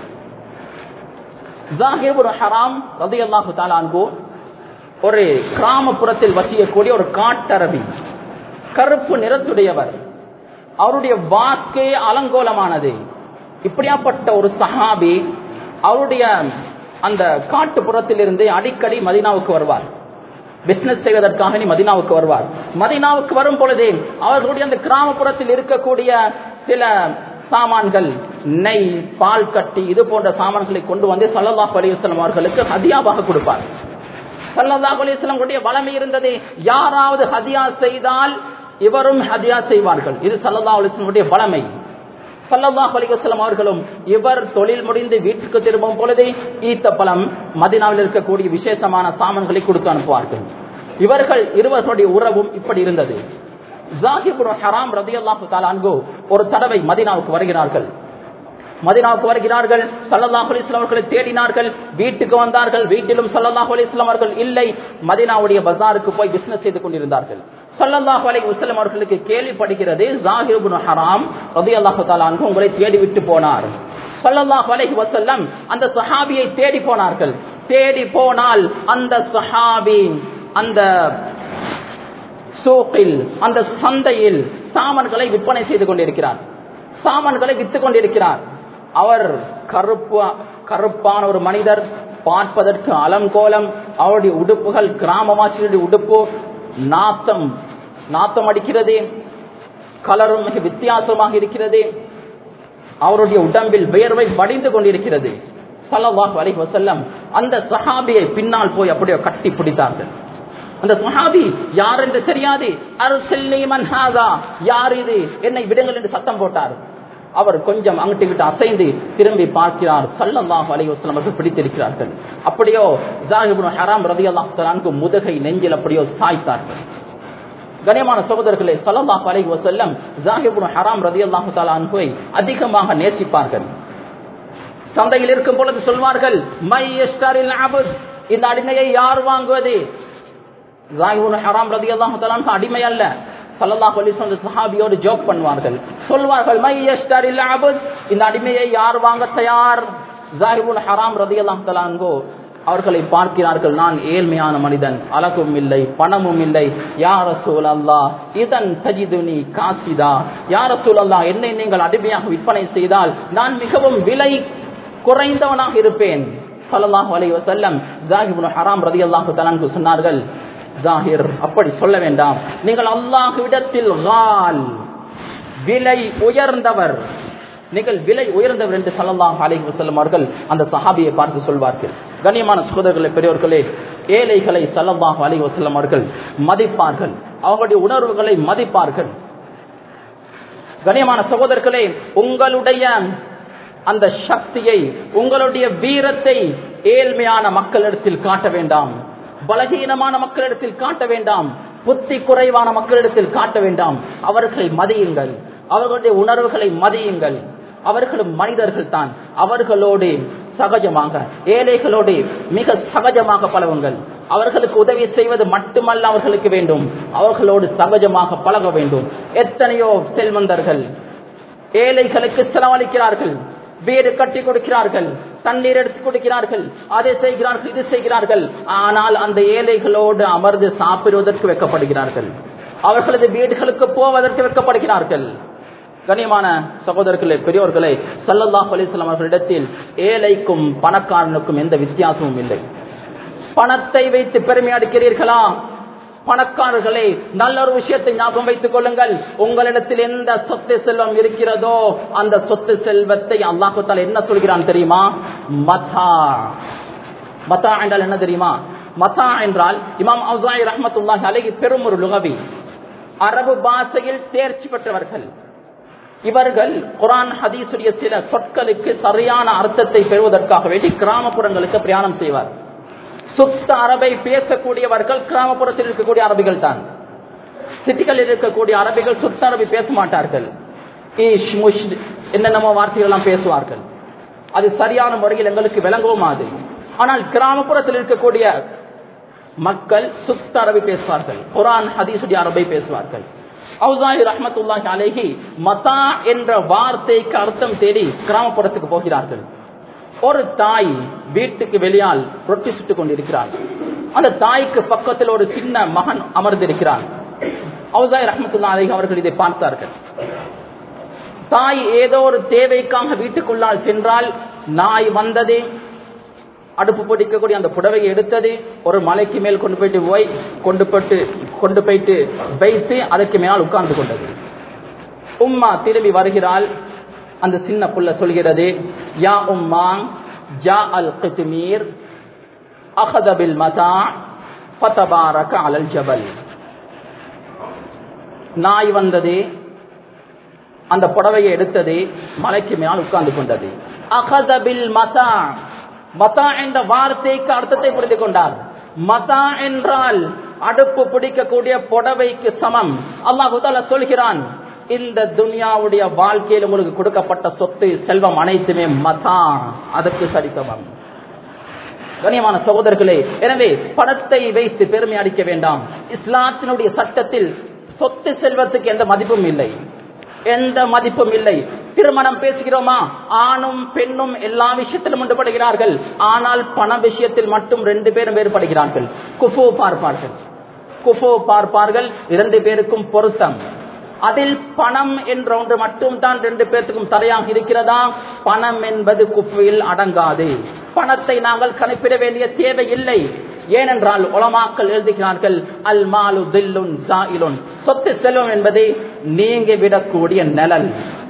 ஜாஹிபுர் ஹராம் ரலியல்லாஹு தஆலா அன்ஹு ஒரு கிராமப்புறத்தில் வசிக்கக்கூடிய ஒரு காட்டரபி கருப்பு நிறத்துடையவர் அவருடைய வாக்கே அலங்கோலமானது இப்படியாப்பட்ட ஒரு சஹாபி அவருடைய அந்த காட்டுப்புறத்தில் இருந்து அடிக்கடி மதினாவுக்கு வருவார் பிசினஸ் செய்வதற்காக நீ மதினாவுக்கு வருவார் மதினாவுக்கு வரும் பொழுதே அவர்களுடைய அந்த கிராமப்புறத்தில் இருக்கக்கூடிய சில சாமான்கள் நெய் பால் கட்டி இது போன்ற சாமான்களை கொண்டு வந்து சல்லல்லாஹு அலைஹி வஸல்லம் அவர்களுக்கு ஹதியாவாக கொடுப்பார் சல்லல்லாஹு அலைஹி வஸல்லம் உடைய வளமை இருந்தது யாராவது ஹதியா செய்தால் இவரும் ஹதியா செய்வார்கள் இது சல்லல்லாஹு அலைஹி வஸல்லம் உடைய வளமை சல்லல்லாஹு அலைஹி வஸல்லம் அவர்களும் இவர் தொழில் முடிந்து வீட்டுக்கு திரும்பும் பொழுதே ஈத்த பழம் மதினாவில் இருக்கக்கூடிய விசேஷமான சாமான்களை கொடுத்து அனுப்புவார்கள் இவர்கள் இருவர்களுடைய உறவும் இப்படி இருந்தது ஜாஹிபுர் ஹராம் ரதியல்லாஹு தஆலா அன்ஹு ஒரு தடவை மதினாவுக்கு வருகிறார்கள் மதினாவுக்கு வருகிறார்கள் சல்லல்லாஹு அலைஹி வஸல்லம் அவர்களை தேடினார்கள் வீட்டுக்கு வந்தார்கள் வீட்டிலும் சல்லல்லாஹு அலைஹி வஸல்லம் அவர்கள் இல்லை மதினாவுடைய பஜாருக்கு போய் பிசினஸ் செய்து கொண்டிருந்தார்கள் சல்லல்லாஹு அலைஹி வஸல்லம் அவர்களுக்கு கேள்விப்படுகிறது ஜாஹிர் இப்னு ஹராம் ரலியல்லாஹு தஆலா அன்ஹு உங்களை தேடி விட்டு போனார் சல்லல்லாஹு அலைஹி வஸல்லம் அந்த சஹாபியை தேடி போனார்கள் தேடி போனால் அந்த சஹாபி அந்த சோக்கில் அந்த சந்தையில் சாமான்களை விற்பனை செய்து கொண்டிருக்கிறார் சாமான்களை வித்துக் கொண்டிருக்கிறார் அவர் கருப்பு கருப்பான ஒரு மனிதர் பார்ப்பதற்கு அலங்கோலம் அவருடைய உடுப்புகள் கிராமவாசிகளுடைய உடுப்பு நாத்தம் நாத்தம் அடிக்கிறது கலரும் மிக வித்தியாசமாக இருக்கிறது அவருடைய உடம்பில் வியர்வை வடிந்து கொண்டிருக்கிறது சல்லல்லாஹு அலைஹி வஸல்லம் அந்த சஹாபியை பின்னால் போய் அப்படியே கட்டி பிடித்தார்கள் அந்த சஹாபி யார் என்று தெரியாது அர்சில்னி மன் ஹாதா யார் இது என்னை விடுங்கள் என்று சத்தம் போட்டார் அவர் கொஞ்சம் அங்கிட்டு கிட்ட அசைந்து திரும்பி பார்க்கிறார் சல்லல்லாஹு அலைஹி வஸல்லம் அவர்கள் பிடித்திருக்கிறார்கள் அப்படியோ ஜாஹிபுன் ஹராம் ரலியல்லாஹு தஆலாக்கு முதுகை நெஞ்சில் அப்படியோ சாய்த்தார்கள் கனியமான சகோதரர்களே சல்லல்லாஹு அலைஹி வஸல்லம் ஜாஹிபுன் ஹராம் ரலியல்லாஹு தஆலா அன்ஹுவை அதிகமாக நேசிப்பார்கள் சந்தையில் இருக்கும் பொழுது சொல்வார்கள் மை யஸ்தரில் அபுத் இந்த அடிமையை யார் வாங்குவது ஜாஹிபுன் ஹராம் ரலியல்லாஹு தஆலா அன்ஹு அடிமை அல்ல சல்லல்லாஹு அலைஹி வஸல்லம் சஹாபியோடு ஜோக் பண்ணுவார்கள் சொல்வார்கள் மை யஸ்தரில் அபுத் இந்த அடிமையை யார் வாங்க தயார் ஜாஹிபுன் ஹராம் ரலியல்லாஹு தஆலா அன்ஹு அவர்களை பார்க்கிறார்கள் நான் ஏழ்மையான மனிதன் அழகும் இல்லை பணமும் இல்லை யார சூழ் அல்லா இதன் தஜிதுனி காசிதா யார சூழ் அல்லா என்னை நீங்கள் அடிமையாக விற்பனை செய்தால் நான் மிகவும் விலை குறைந்தவனாக இருப்பேன் ஸல்லல்லாஹு அலைஹி வஸல்லம் ஜாஹிபுன் ஹராம் ரலியல்லாஹு தஆலா சொன்னார்கள் ஜாஹிர் அப்படி சொல்ல வேண்டாம் நீங்கள் அல்லாஹ்விடத்தில் கால் விலை உயர்ந்தவர் நீங்கள் விலை உயர்ந்தவர் என்று ஸல்லல்லாஹு அலைஹி வஸல்லம் அவர்கள் அந்த சஹாபியை பார்த்து சொல்வார்கள் கண்ணியமான சகோதரர்களே பெரியவர்களே ஏழைகளை ஸல்லல்லாஹு அலைஹி வஸல்லம் அவர்கள் மதிப்பார்கள் அவர்களுடைய உணர்வுகளை மதிப்பார்கள் கண்ணியமான சகோதரர்களே உங்களுடைய அந்த சக்தியை உங்களுடைய வீரத்தை ஏழ்மையான மக்களிடத்தில் காட்ட வேண்டாம் பலகீனமான மக்களிடத்தில் காட்ட வேண்டாம் புத்தி குறைவான மக்களிடத்தில் காட்ட வேண்டாம் அவர்களை மதியுங்கள் அவர்களுடைய உணர்வுகளை மதியுங்கள் அவர்களும் மனிதர்கள் தான் அவர்களோடு சகஜமாக ஏழைகளோடு மிக சகஜமாக பழகுங்கள் அவர்களுக்கு உதவி செய்வது மட்டுமல்ல அவர்களுக்கு வேண்டும் அவர்களோடு சகஜமாக பழக வேண்டும் எத்தனையோ செல்வந்தர்கள் ஏழைகளுக்கு செலவழிக்கிறார்கள் வீடு கட்டி கொடுக்கிறார்கள் தண்ணீர் எடுத்து கொடுக்கிறார்கள் அதை செய்கிறார்கள் இது செய்கிறார்கள் ஆனால் அந்த ஏழைகளோடு அமர்ந்து சாப்பிடுவதற்கு வைக்கப்படுகிறார்கள் அவர்களது வீடுகளுக்கு போவதற்கு வைக்கப்படுகிறார்கள் கண்ணியமான சகோதரர்களே பெரியோர்களே சல்லல்லாஹ் அலிஸ்லாம் அவர்களிடத்தில் ஏழைக்கும் பணக்காரனுக்கும் எந்த வித்தியாசமும் இல்லை பணத்தை வைத்து பெருமை அடிக்கிறீர்களா பணக்காரர்களே நல்ல ஒரு விஷயத்தை ஞாபகம் வைத்துக் கொள்ளுங்கள் உங்களிடத்தில் எந்த சொத்து செல்வம் இருக்கிறதோ அந்த சொத்து செல்வத்தை அல்லாஹால என்ன சொல்கிறான் தெரியுமா மதா மதா என்றால் என்ன தெரியுமா மதா என்றால் இமாம் அவுசாய் ரஹமத்துல்லாஹி அலைஹி பெரும் ஒரு லுகவி அரபு பாஷையில் தேர்ச்சி பெற்றவர்கள் இவர்கள் குரான் ஹதீசுடைய சில சொற்களுக்கு சரியான அர்த்தத்தை பெறுவதற்காக வேண்டி கிராமப்புறங்களுக்கு பிரயாணம் செய்வார் சுத்த அரபை பேசக்கூடியவர்கள் கிராமப்புறத்தில் இருக்கக்கூடிய அரபிகள் தான் சிட்டிகளில் இருக்கக்கூடிய அரபிகள் சுத்த அரபி பேச மாட்டார்கள் ஈஷ் முஷ் என்னென்னமோ வார்த்தைகள் எல்லாம் பேசுவார்கள் அது சரியான முறையில் எங்களுக்கு விளங்கவும் அது ஆனால் கிராமப்புறத்தில் இருக்கக்கூடிய மக்கள் சுத்த அரபி பேசுவார்கள் குரான் ஹதீசுடைய அரபை பேசுவார்கள் அவுசாஹி ரஹமத்துல்லாஹி அலைஹி மதா என்ற வார்த்தைக்கு அர்த்தம் தேடி கிராமப்புறத்துக்கு போகிறார்கள் ஒரு தாய் வீட்டுக்கு வெளியால் ரொட்டி சுட்டுக் கொண்டிருக்கிறார் அந்த தாய்க்கு பக்கத்தில் ஒரு சின்ன மகன் அமர்ந்திருக்கிறான் அவுசாய் ரஹமத்துல்லா அலைஹி அவர்கள் இதை பார்த்தார்கள் தாய் ஏதோ ஒரு தேவைக்காக வீட்டுக்குள்ளால் சென்றால் நாய் வந்தது அடுப்பு பிடிக்கக்கூடிய அந்த புடவையை எடுத்தது ஒரு மலைக்கு மேல் கொண்டு போயிட்டு போய் கொண்டு போட்டு கொண்டு போயிட்டு வைத்து அதற்கு மேல் உட்கார்ந்து கொண்டது உம்மா திரும்பி வருகிறாள் அந்த சின்ன புள்ள சொல்கிறது யா உம்மா ஜா அல் கித்மீர் அகத பில் மதா ஃபதபாரக அலல் ஜபல் நாய் வந்தது அந்த புடவையை எடுத்தது மலைக்கு மேல் உட்கார்ந்து கொண்டது அகத பில் மதா மதா என்ற வார்த்தைக்கு அர்த்தத்தை புரிந்து கொண்டார் மதா என்றால் அடுப்பு பிடிக்கக்கூடிய புடவைக்கு சமம் அல்லாஹு சொல்கிறான் இந்த துனியாவுடைய வாழ்க்கையில் உங்களுக்கு கொடுக்கப்பட்ட சொத்து செல்வம் அனைத்துமே மதா அதற்கு சரிசமம் கனியமான சகோதரர்களே எனவே பணத்தை வைத்து பெருமை அடிக்க வேண்டாம் இஸ்லாத்தினுடைய சட்டத்தில் சொத்து செல்வத்துக்கு எந்த மதிப்பும் இல்லை எந்த மதிப்பும் இல்லை திருமணம் பேசுகிறோமா ஆணும் பெண்ணும் எல்லா விஷயத்திலும் ஒன்றுபடுகிறார்கள் ஆனால் பண விஷயத்தில் மட்டும் ரெண்டு பேரும் வேறுபடுகிறார்கள் குஃபோ பார்ப்பார்கள் குஃபோ பார்ப்பார்கள் இரண்டு பேருக்கும் பொருத்தம் அதில் பணம் என்ற ஒன்று மட்டும் தான் ரெண்டு பேர்த்துக்கும் தடையாக இருக்கிறதா பணம் என்பது குஃபையில் அடங்காது பணத்தை நாங்கள் கணிப்பிட வேண்டிய தேவை இல்லை ஏனென்றால் உலமாக்கள் எழுதுகிறார்கள் அல் மாலு தில்லுன் சாயிலுன் சொத்து செல்வம் என்பது நீங்க விடக்கூடிய நிழல்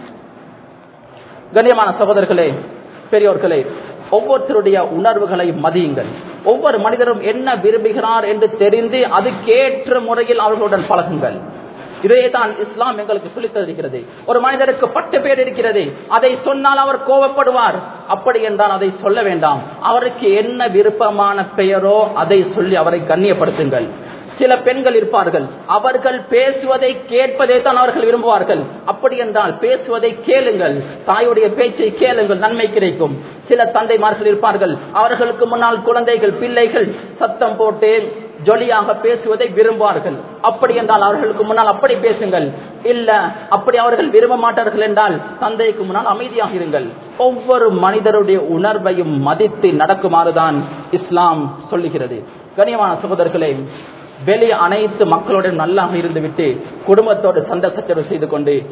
கண்ணியமான சகோதரர்களே பெரியோர்களே ஒவ்வொருத்தருடைய உணர்வுகளை மதியுங்கள் ஒவ்வொரு மனிதரும் என்ன விரும்புகிறார் என்று தெரிந்து அதுக்கேற்ற முறையில் அவர்களுடன் பழகுங்கள் இதைதான் இஸ்லாம் எங்களுக்கு சொல்லித் தருகிறது ஒரு மனிதருக்கு பட்டு பேர் இருக்கிறது அதை சொன்னால் அவர் கோபப்படுவார் அப்படி என்றால் அதை சொல்ல வேண்டாம் அவருக்கு என்ன விருப்பமான பெயரோ அதை சொல்லி அவரை கண்ணியப்படுத்துங்கள் சில பெண்கள் இருப்பார்கள் அவர்கள் பேசுவதை கேட்பதை தான் அவர்கள் விரும்புவார்கள் அப்படி என்றால் பேசுவதை கேளுங்கள் தாயுடைய பேச்சை கேளுங்கள் நன்மை கிடைக்கும் சில தந்தைமார்கள் இருப்பார்கள் அவர்களுக்கு முன்னால் குழந்தைகள் பிள்ளைகள் சத்தம் போட்டு ஜொலியாக பேசுவதை விரும்புவார்கள் அப்படி என்றால் அவர்களுக்கு முன்னால் அப்படி பேசுங்கள் இல்ல அப்படி அவர்கள் விரும்ப மாட்டார்கள் என்றால் தந்தைக்கு முன்னால் அமைதியாக இருங்கள் ஒவ்வொரு மனிதருடைய உணர்வையும் மதித்து நடக்குமாறுதான் இஸ்லாம் சொல்லுகிறது கனியமான சகோதரர்களே வெளி அனைத்து மக்களுடன் நல்லாக இருந்துவிட்டு குடும்பத்தோடு சண்டை சச்சரவு செய்து கொண்டு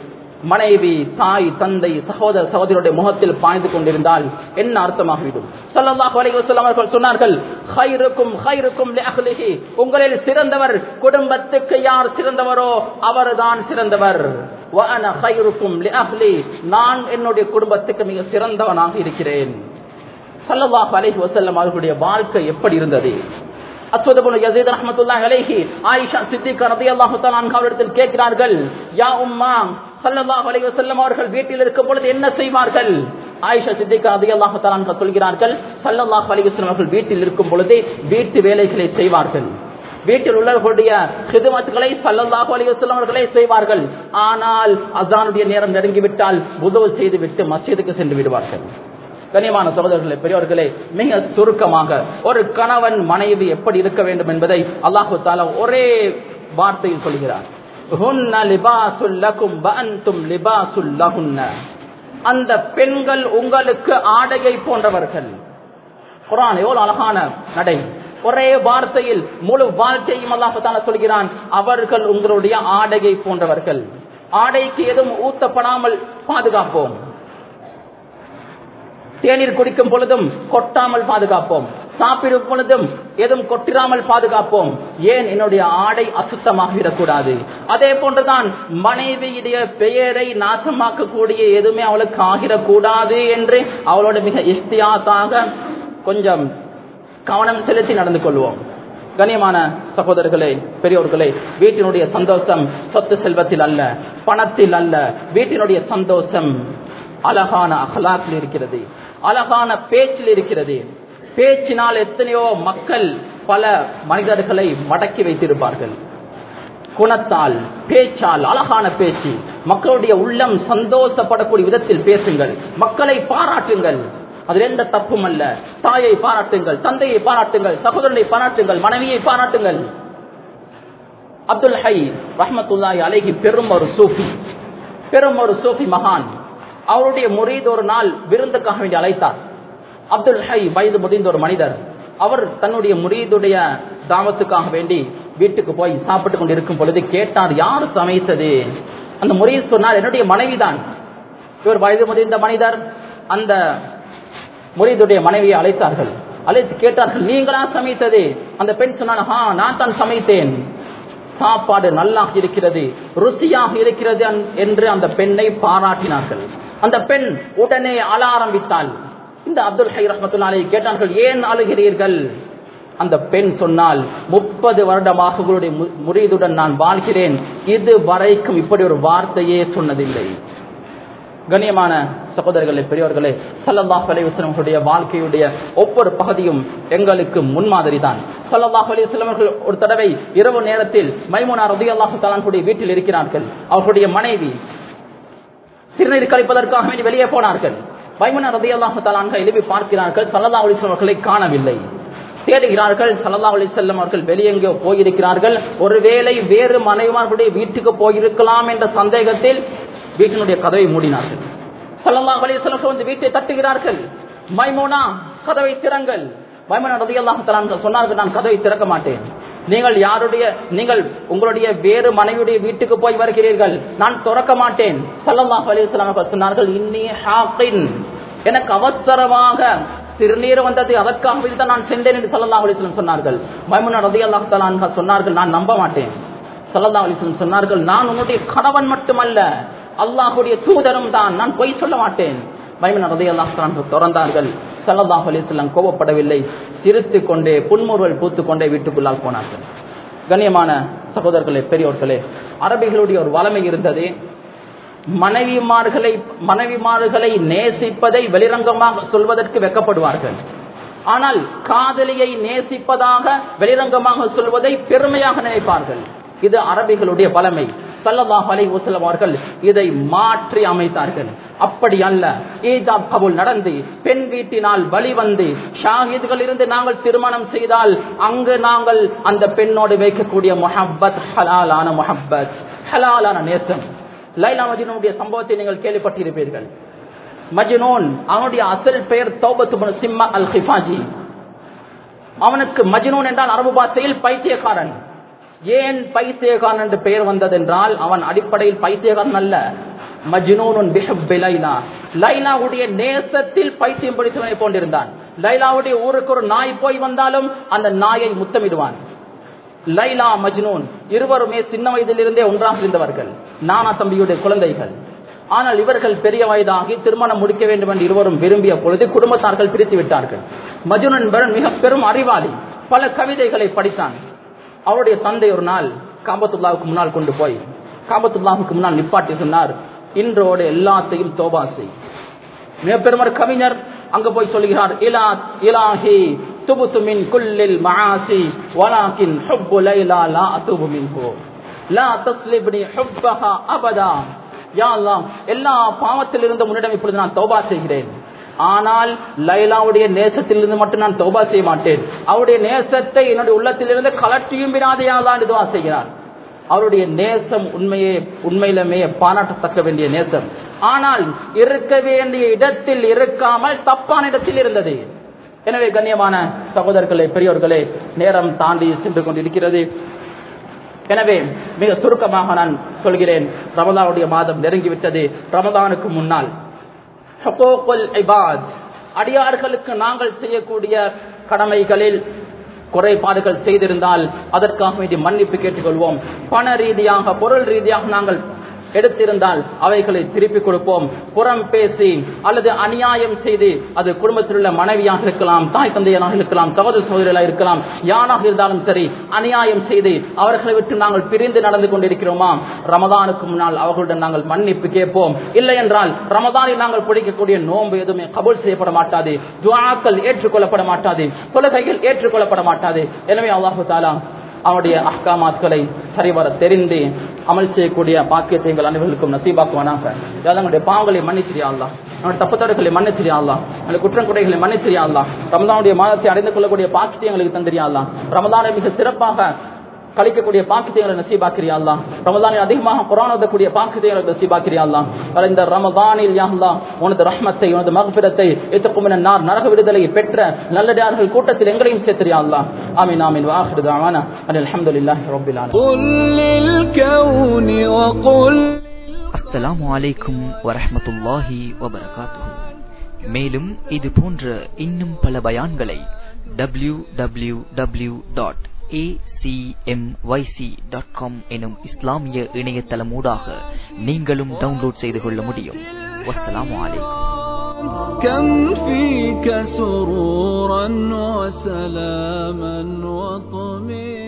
மனைவி தாய் தந்தை சகோதர சகோதரருடைய முகத்தில் பாய்ந்து கொண்டிருந்தால் என்ன அர்த்தமாகிவிடும் ஸல்லல்லாஹு அலைஹி வஸல்லம் அவர்கள் சொன்னார்கள் "ஹைருக்கும் ஹைருக்கும் லிஅஹ்லிஹி." உங்களில் சிறந்தவர் குடும்பத்துக்கு யார் சிறந்தவரோ அவர்தான் சிறந்தவர் "வஅன ஹைருக்கும் லிஅஹ்லி." நான் என்னுடைய குடும்பத்துக்கு மிக சிறந்தவனாக இருக்கிறேன் ஸல்லல்லாஹு அலைஹி வஸல்லம் அவர்களுடைய வாழ்க்கை எப்படி இருந்தது அஸ்வதபுல் யசீத் ரஹ்மத்துல்லாஹி அலைஹி ஆயிஷா சித்திகா ரலியல்லாஹு தஆலா அன்ஹா அவரிடத்தில் கேட்கிறார்கள் யா உம்மா ஸல்லல்லாஹு அலைஹி வஸல்லம் அவர்கள் வீட்டில் இருக்கும் பொழுது என்ன செய்வார்கள் ஆயிஷா சித்திகா ரலியல்லாஹு தஆலா அன்ஹா சொல்கிறார்கள் ஸல்லல்லாஹு அலைஹி வஸல்லம் அவர்கள் வீட்டில் இருக்கும் பொழுது வீட்டு வேலைகளை செய்வார்கள் வீட்டில் உள்ளவர்களுடைய ஹிதமத்துகளை சல்லல்லாஹு அலைஹி வஸல்லம் அவர்களே செய்வார்கள் ஆனால் அசானுடைய நேரம் நெருங்கிவிட்டால் உதவு செய்துவிட்டு மஸ்ஜிதுக்கு சென்று விடுவார்கள் கனியமான சகோதரர்களே பெரியவர்களே மிக சுருக்கமாக ஒரு கணவன் மனைவி எப்படி இருக்க வேண்டும் என்பதை அல்லாஹு தாலா ஒரே வார்த்தையில் சொல்கிறார் "ஹுன்ன லிபாசுல் லகும் வ அன்தும் லிபாசுல் லஹுன்ன." அந்த பெண்கள் உங்களுக்கு ஆடையை போன்றவர்கள் குரான் எவ்வளவு அழகான நடை ஒரே வார்த்தையில் முழு வாழ்க்கையும் அல்லாஹு தாலா சொல்கிறான் அவர்கள் உங்களுடைய ஆடையை போன்றவர்கள் ஆடைக்கு எதுவும் ஊத்தப்படாமல் பாதுகாப்போம் தேநீர் குடிக்கும் பொழுதும் கொட்டாமல் பாதுகாப்போம் சாப்பிடும் பொழுதும் எதுவும் கொட்டிராமல் பாதுகாப்போம் ஏன் என்னுடைய ஆடை அசுத்தமாக விடக்கூடாது அதே போன்றுதான் மனைவியுடைய பெயரை நாசமாக்கக்கூடிய எதுவுமே அவளுக்கு ஆகிடக்கூடாது என்று அவளோட மிக இஸ்தியாத்தாக கொஞ்சம் கவனம் செலுத்தி நடந்து கொள்வோம் கண்ணியமான சகோதரர்களே பெரியோர்களே வீட்டினுடைய சந்தோஷம் சொத்து செல்வத்தில் அல்ல பணத்தில் அல்ல வீட்டினுடைய சந்தோஷம் அழகான அகலாக்கில் இருக்கிறது அழகான பேச்சில் இருக்கிறது பேச்சினால் எத்தனையோ மக்கள் பல மனிதர்களை மடக்கி வைத்திருப்பார்கள் குணத்தால் பேச்சால் அழகான பேச்சு மக்களுடைய உள்ளம் சந்தோஷப்படக்கூடிய விதத்தில் பேசுங்கள் மக்களை பாராட்டுங்கள் அதில் எந்த தப்பும் அல்ல தாயை பாராட்டுங்கள் தந்தையை பாராட்டுங்கள் சகோதரனை பாராட்டுங்கள் மனைவியை பாராட்டுங்கள் அப்துல் ஹை ரஹமத்துல்லாஹி அலைஹி பெரும் ஒரு சூஃபி பெரும் ஒரு சூஃபி மகான் அவருடைய முரீத் ஒரு நாள் விருந்துக்காக வேண்டி அழைத்தார் அப்துல் ஹை வயது முடிந்த ஒரு மனிதர் அவர் தன்னுடைய முரீதுடைய தாமத்துக்காக வேண்டி வீட்டுக்கு போய் சாப்பிட்டு கொண்டு இருக்கும் பொழுது கேட்டார் யார் சமைத்தது அந்த முரீத் சொன்னார் என்னுடைய மனைவிதான் இவர் வயது முதிர்ந்த மனிதர் அந்த முரீதுடைய மனைவியை அழைத்தார்கள் அழைத்து கேட்டார்கள் நீங்களா சமைத்தது அந்த பெண் சொன்னாங்க "ஆ, நான் தான் சமைத்தேன் சாப்பாடு நல்லா இருக்கிறது ருசியாக இருக்கிறது அன்- என்று அந்த பெண்ணை பாராட்டினார்கள் அந்த பெண் உடனே அழ ஆரம்பித்தாள் இந்த அப்துல் ஹை ரஹமத்துல்லாலை கேட்டார்கள் ஏன் அழுகிறீர்கள் அந்த பெண் சொன்னால் முப்பது வருடமாக உங்களுடைய மு- முரீதுடன் நான் வாழ்கிறேன் இது வரைக்கும் இப்படி ஒரு வார்த்தையே சொன்னதில்லை கண்ணியமான சகோதரர்களே பெரியவர்களே சல்லல்லாஹ் அலைவசனங்களுடைய வாழ்க்கையுடைய ஒவ்வொரு பகுதியும் எங்களுக்கு முன்மாதிரி தான் சல்லல்லாஹ் அலைவசம் அவர்கள் ஒரு தடவை இரவு நேரத்தில் மைமுனா ரதி அல்லாஹு தாலான்குடைய வீட்டில் இருக்கிறார்கள் அவர்களுடைய மனைவி சிறுநீர் கழிப்பதற்காக வேண்டி வெளியே போனார்கள் மைமுனா ரதி அல்லாஹு தாலான்க எழுப்பி பார்க்கிறார்கள் சல்லல்லா அலிஸ்லம் அவர்களை காணவில்லை தேடுகிறார்கள் சல்லல்லா அலிசல்லம் அவர்கள் வெளியெங்கோ போயிருக்கிறார்கள் ஒருவேளை வேறு மனைவிமார்களுடைய வீட்டுக்கு போயிருக்கலாம் என்ற சந்தேகத்தில் வீட்டினுடைய கதவை மூடினார்கள் சல்லல்லா அலிசல்லம் வந்து வீட்டை தட்டுகிறார்கள் மைமோனா கதவை திறங்கள் மைமோனா ரதி அல்லாஹு சொன்னார்கள் நான் கதவை திறக்க மாட்டேன் நீங்கள் யாருடைய நீங்கள் உங்களுடைய வேறு மனைவியுடைய வீட்டுக்கு போய் வருகிறீர்கள் நான் திறக்க மாட்டேன் சல்லல்லாஹு அலைஹி வஸல்லம் அவர்கள் சொன்னார்கள் இன்னி ஹாக்கின் எனக்கு அவசரமாக சிறுநீர் வந்தது அதற்காக வேண்டி தான் நான் சென்றேன் என்று சல்லல்லாஹு அலைஹி வஸல்லம் சொன்னார்கள் மைமுனா ரலியல்லாஹு தஆலா அன்ஹா சொன்னார்கள் நான் நம்ப மாட்டேன் சல்லல்லாஹு அலைஹி வஸல்லம் சொன்னார்கள் நான் உன்னுடைய கணவன் மட்டுமல்ல அல்லாஹ்வுடைய தூதரும் தான் நான் பொய் சொல்ல மாட்டேன் மைமுனா ரலியல்லாஹு தஆலா அன்ஹா திறந்தார்கள் சல்லல்லாஹு அலைஹி வஸல்லம் கோபப்படவில்லை சிரித்துக் கொண்டே புன்முறுவல் பூத்துக் கொண்டே வீட்டுக்குள்ளால் போனார்கள் கண்ணியமான சகோதரர்களே பெரியோர்களே அரபிகளுடைய ஒரு வளமை இருந்தது மனைவிமார்களை மனைவிமார்களை நேசிப்பதை வெளிரங்கமாக சொல்வதற்கு வெக்கப்படுவார்கள் ஆனால் காதலியை நேசிப்பதாக வெளிரங்கமாக சொல்வதை பெருமையாக நினைப்பார்கள் இது அரபிகளுடைய பலமை சல்லல்லாஹு அலைஹி வஸல்லம் அவர்கள் இதை மாற்றி அமைத்தார்கள் அப்படி அல்ல ஈஜாப் கபூல் நடந்து பெண் வீட்டினால் வழி வந்து ஷாஹித்கள் இருந்து நாங்கள் திருமணம் செய்தால் அங்கு நாங்கள் அந்த பெண்ணோடு வைக்கக்கூடிய முஹப்பத் ஹலாலான முஹப்பத் ஹலாலான நேசம் லைலா மஜ்னூனுடைய சம்பவத்தை நீங்கள் கேள்விப்பட்டிருப்பீர்கள் மஜ்னூன் அவனுடைய அசல் பெயர் தௌபத்து சிம்ம அல் ஹிஃபாஜி அவனுக்கு மஜ்னூன் என்றால் அரபு பாஷையில் பைத்தியக்காரன் ஏன் பைத்தியக்காரன் என்று பெயர் வந்ததென்றால் அவன் அடிப்படையில் பைத்தியக்காரன் அல்ல மஜ்னூனுன் பிஹப்பி லைலா லைலாவுடைய நேசத்தில் பைத்தியம் பிடித்தவனை போன்றிருந்தான் லைலாவுடைய ஊருக்கு ஒரு நாய் போய் வந்தாலும் அந்த நாயை முத்தமிடுவான் லைலா மஜ்னூன் இருவருமே சின்ன வயதிலிருந்தே ஒன்றாக இருந்தவர்கள் நானா தம்பியுடைய குழந்தைகள் ஆனால் இவர்கள் பெரிய வயதாகி திருமணம் முடிக்க வேண்டும் என்று இருவரும் விரும்பிய பொழுது குடும்பத்தார்கள் பிரித்து விட்டார்கள் மஜ்னூன் என்பவன் மிக பெரும் அறிவாளி பல கவிதைகளை படித்தான் அவருடைய தந்தை ஒரு நாள் காபத்துல்லாவுக்கு முன்னால் கொண்டு போய் காபத்துல்லாவுக்கு முன்னால் நிப்பாட்டி சொன்னார் இன்றோடு எல்லாத்தையும் தோபா செய் மிக பெருமர் கவிஞர் அங்க போய் சொல்கிறார் இலா இலாஹி துபுத்து மின் குல்லில் மஆசி வலாக்கின் ஹுப்பு லைலா லா அத்துபு மின்ஹு லா தஸ்லிப்னி ஹுப்பஹா அபதா யா அல்லாஹ் எல்லா பாவத்திலிருந்து உன்னிடம் இப்பொழுது நான் தௌபா செய்கிறேன் ஆனால் லைலாவுடைய நேசத்திலிருந்து மட்டும் நான் தௌபா செய்ய மாட்டேன் அவருடைய நேசத்தை என்னுடைய உள்ளத்திலிருந்து கலட்டியும் விடாதையாதான் இதுவா செய்கிறார் அவருடைய நேசம் உண்மையே உண்மையிலுமே பாராட்டத்தக்க வேண்டிய நேசம் ஆனால் இருக்க வேண்டிய இடத்தில் இருக்காமல் தப்பான இடத்தில் இருந்தது எனவே கண்ணியமான சகோதரர்களே பெரியோர்களே நேரம் தாண்டி சென்று கொண்டிருக்கிறது எனவே மிக சுருக்கமாக நான் சொல்கிறேன் ரமதானுடைய மாதம் நெருங்கிவிட்டது ரமதானுக்கு முன்னால் ஹுகூகுல் இபாத் அடியார்களுக்கு நாங்கள் செய்யக்கூடிய கடமைகளில் குறைபாடுகள் செய்திருந்தால் அதற்காக வேண்டி மன்னிப்பு கேட்டுக்கொள்வோம் பண ரீதியாக பொருள் ரீதியாக நாங்கள் எடுத்திருந்தால் அவைகளை திருப்பி கொடுப்போம் புறம் பேசி அல்லது அநியாயம் செய்து அது குடும்பத்தில் உள்ள மனைவியாக இருக்கலாம் தாய் தந்தையராக இருக்கலாம் சகோதர சகோதரிகளாக இருக்கலாம் யாராக இருந்தாலும் சரி அநியாயம் செய்து அவர்களை விட்டு நாங்கள் பிரிந்து நடந்து கொண்டிருக்கிறோமா ரமதானுக்கு முன்னால் அவர்களுடன் நாங்கள் மன்னிப்பு கேட்போம் இல்லை என்றால் ரமதானில் நாங்கள் பிடிக்கக்கூடிய நோன்பு எதுவுமே கபூல் செய்யப்பட மாட்டாது துவாக்கள் ஏற்றுக்கொள்ளப்பட மாட்டாது தொழுகைகள் ஏற்றுக்கொள்ளப்பட மாட்டாது எனவே அல்லாஹு தாலா அவனுடைய அஹ்காமாத்களை சரிவர தெரிந்து அமல் செய்யக்கூடிய பாக்கியத்தை எங்கள் அனைவருக்கும் நசீபாக்குவானாக எங்களுடைய பாவங்களை மன்னிச்சிரியாங்களா நம்முடைய தப்பத்தோடுகளை மன்னிச்சிரியாங்களா நம்முடைய குற்றம் குறைகளை மன்னிச்சிரியாங்களா ரமதானுடைய மாதத்தை அடைந்து கொள்ளக்கூடிய பாக்கியத்தை எங்களுக்கு தந்திரியாங்களா ரமதானை மிக சிறப்பாக கழிக்கக்கூடிய பாக்கியங்களை நசீபாக்கிறியா அல்லா ரமதானில் அதிகமாக குரான் ஓதக்கூடிய பாக்கியங்களை நசீபாக்கிறியா அல்லா இந்த ரமதானில் யாஹ்லா உனது ரஹ்மத்தை உனது மகபிரத்தை எத்தக்கும் நார் நரக விடுதலை பெற்ற நல்லடியார்கள் கூட்டத்தில் எங்களையும் சேர்த்திரியா அல்லா ஆமீன் ஆமீன் வாஹிரு தாவானா அல்ஹம்துலில்லாஹி ரப்பில் ஆலமீன் قل للكون وقل அஸ்ஸலாமு அலைக்கும் வரஹ்மத்துல்லாஹி வபரகாத்துஹு மேலும் இது போன்ற இன்னும் பல பயான்களை டபிள்யூ டபிள்யூ டபிள்யூ டாட் எனும் இஸ்லாமிய இணையதளமூடாக நீங்களும் டவுன்லோட் செய்து கொள்ள முடியும் வஸ்ஸலாமு அலைக்கும் كم فيك سرورا وسلاما وطمئنا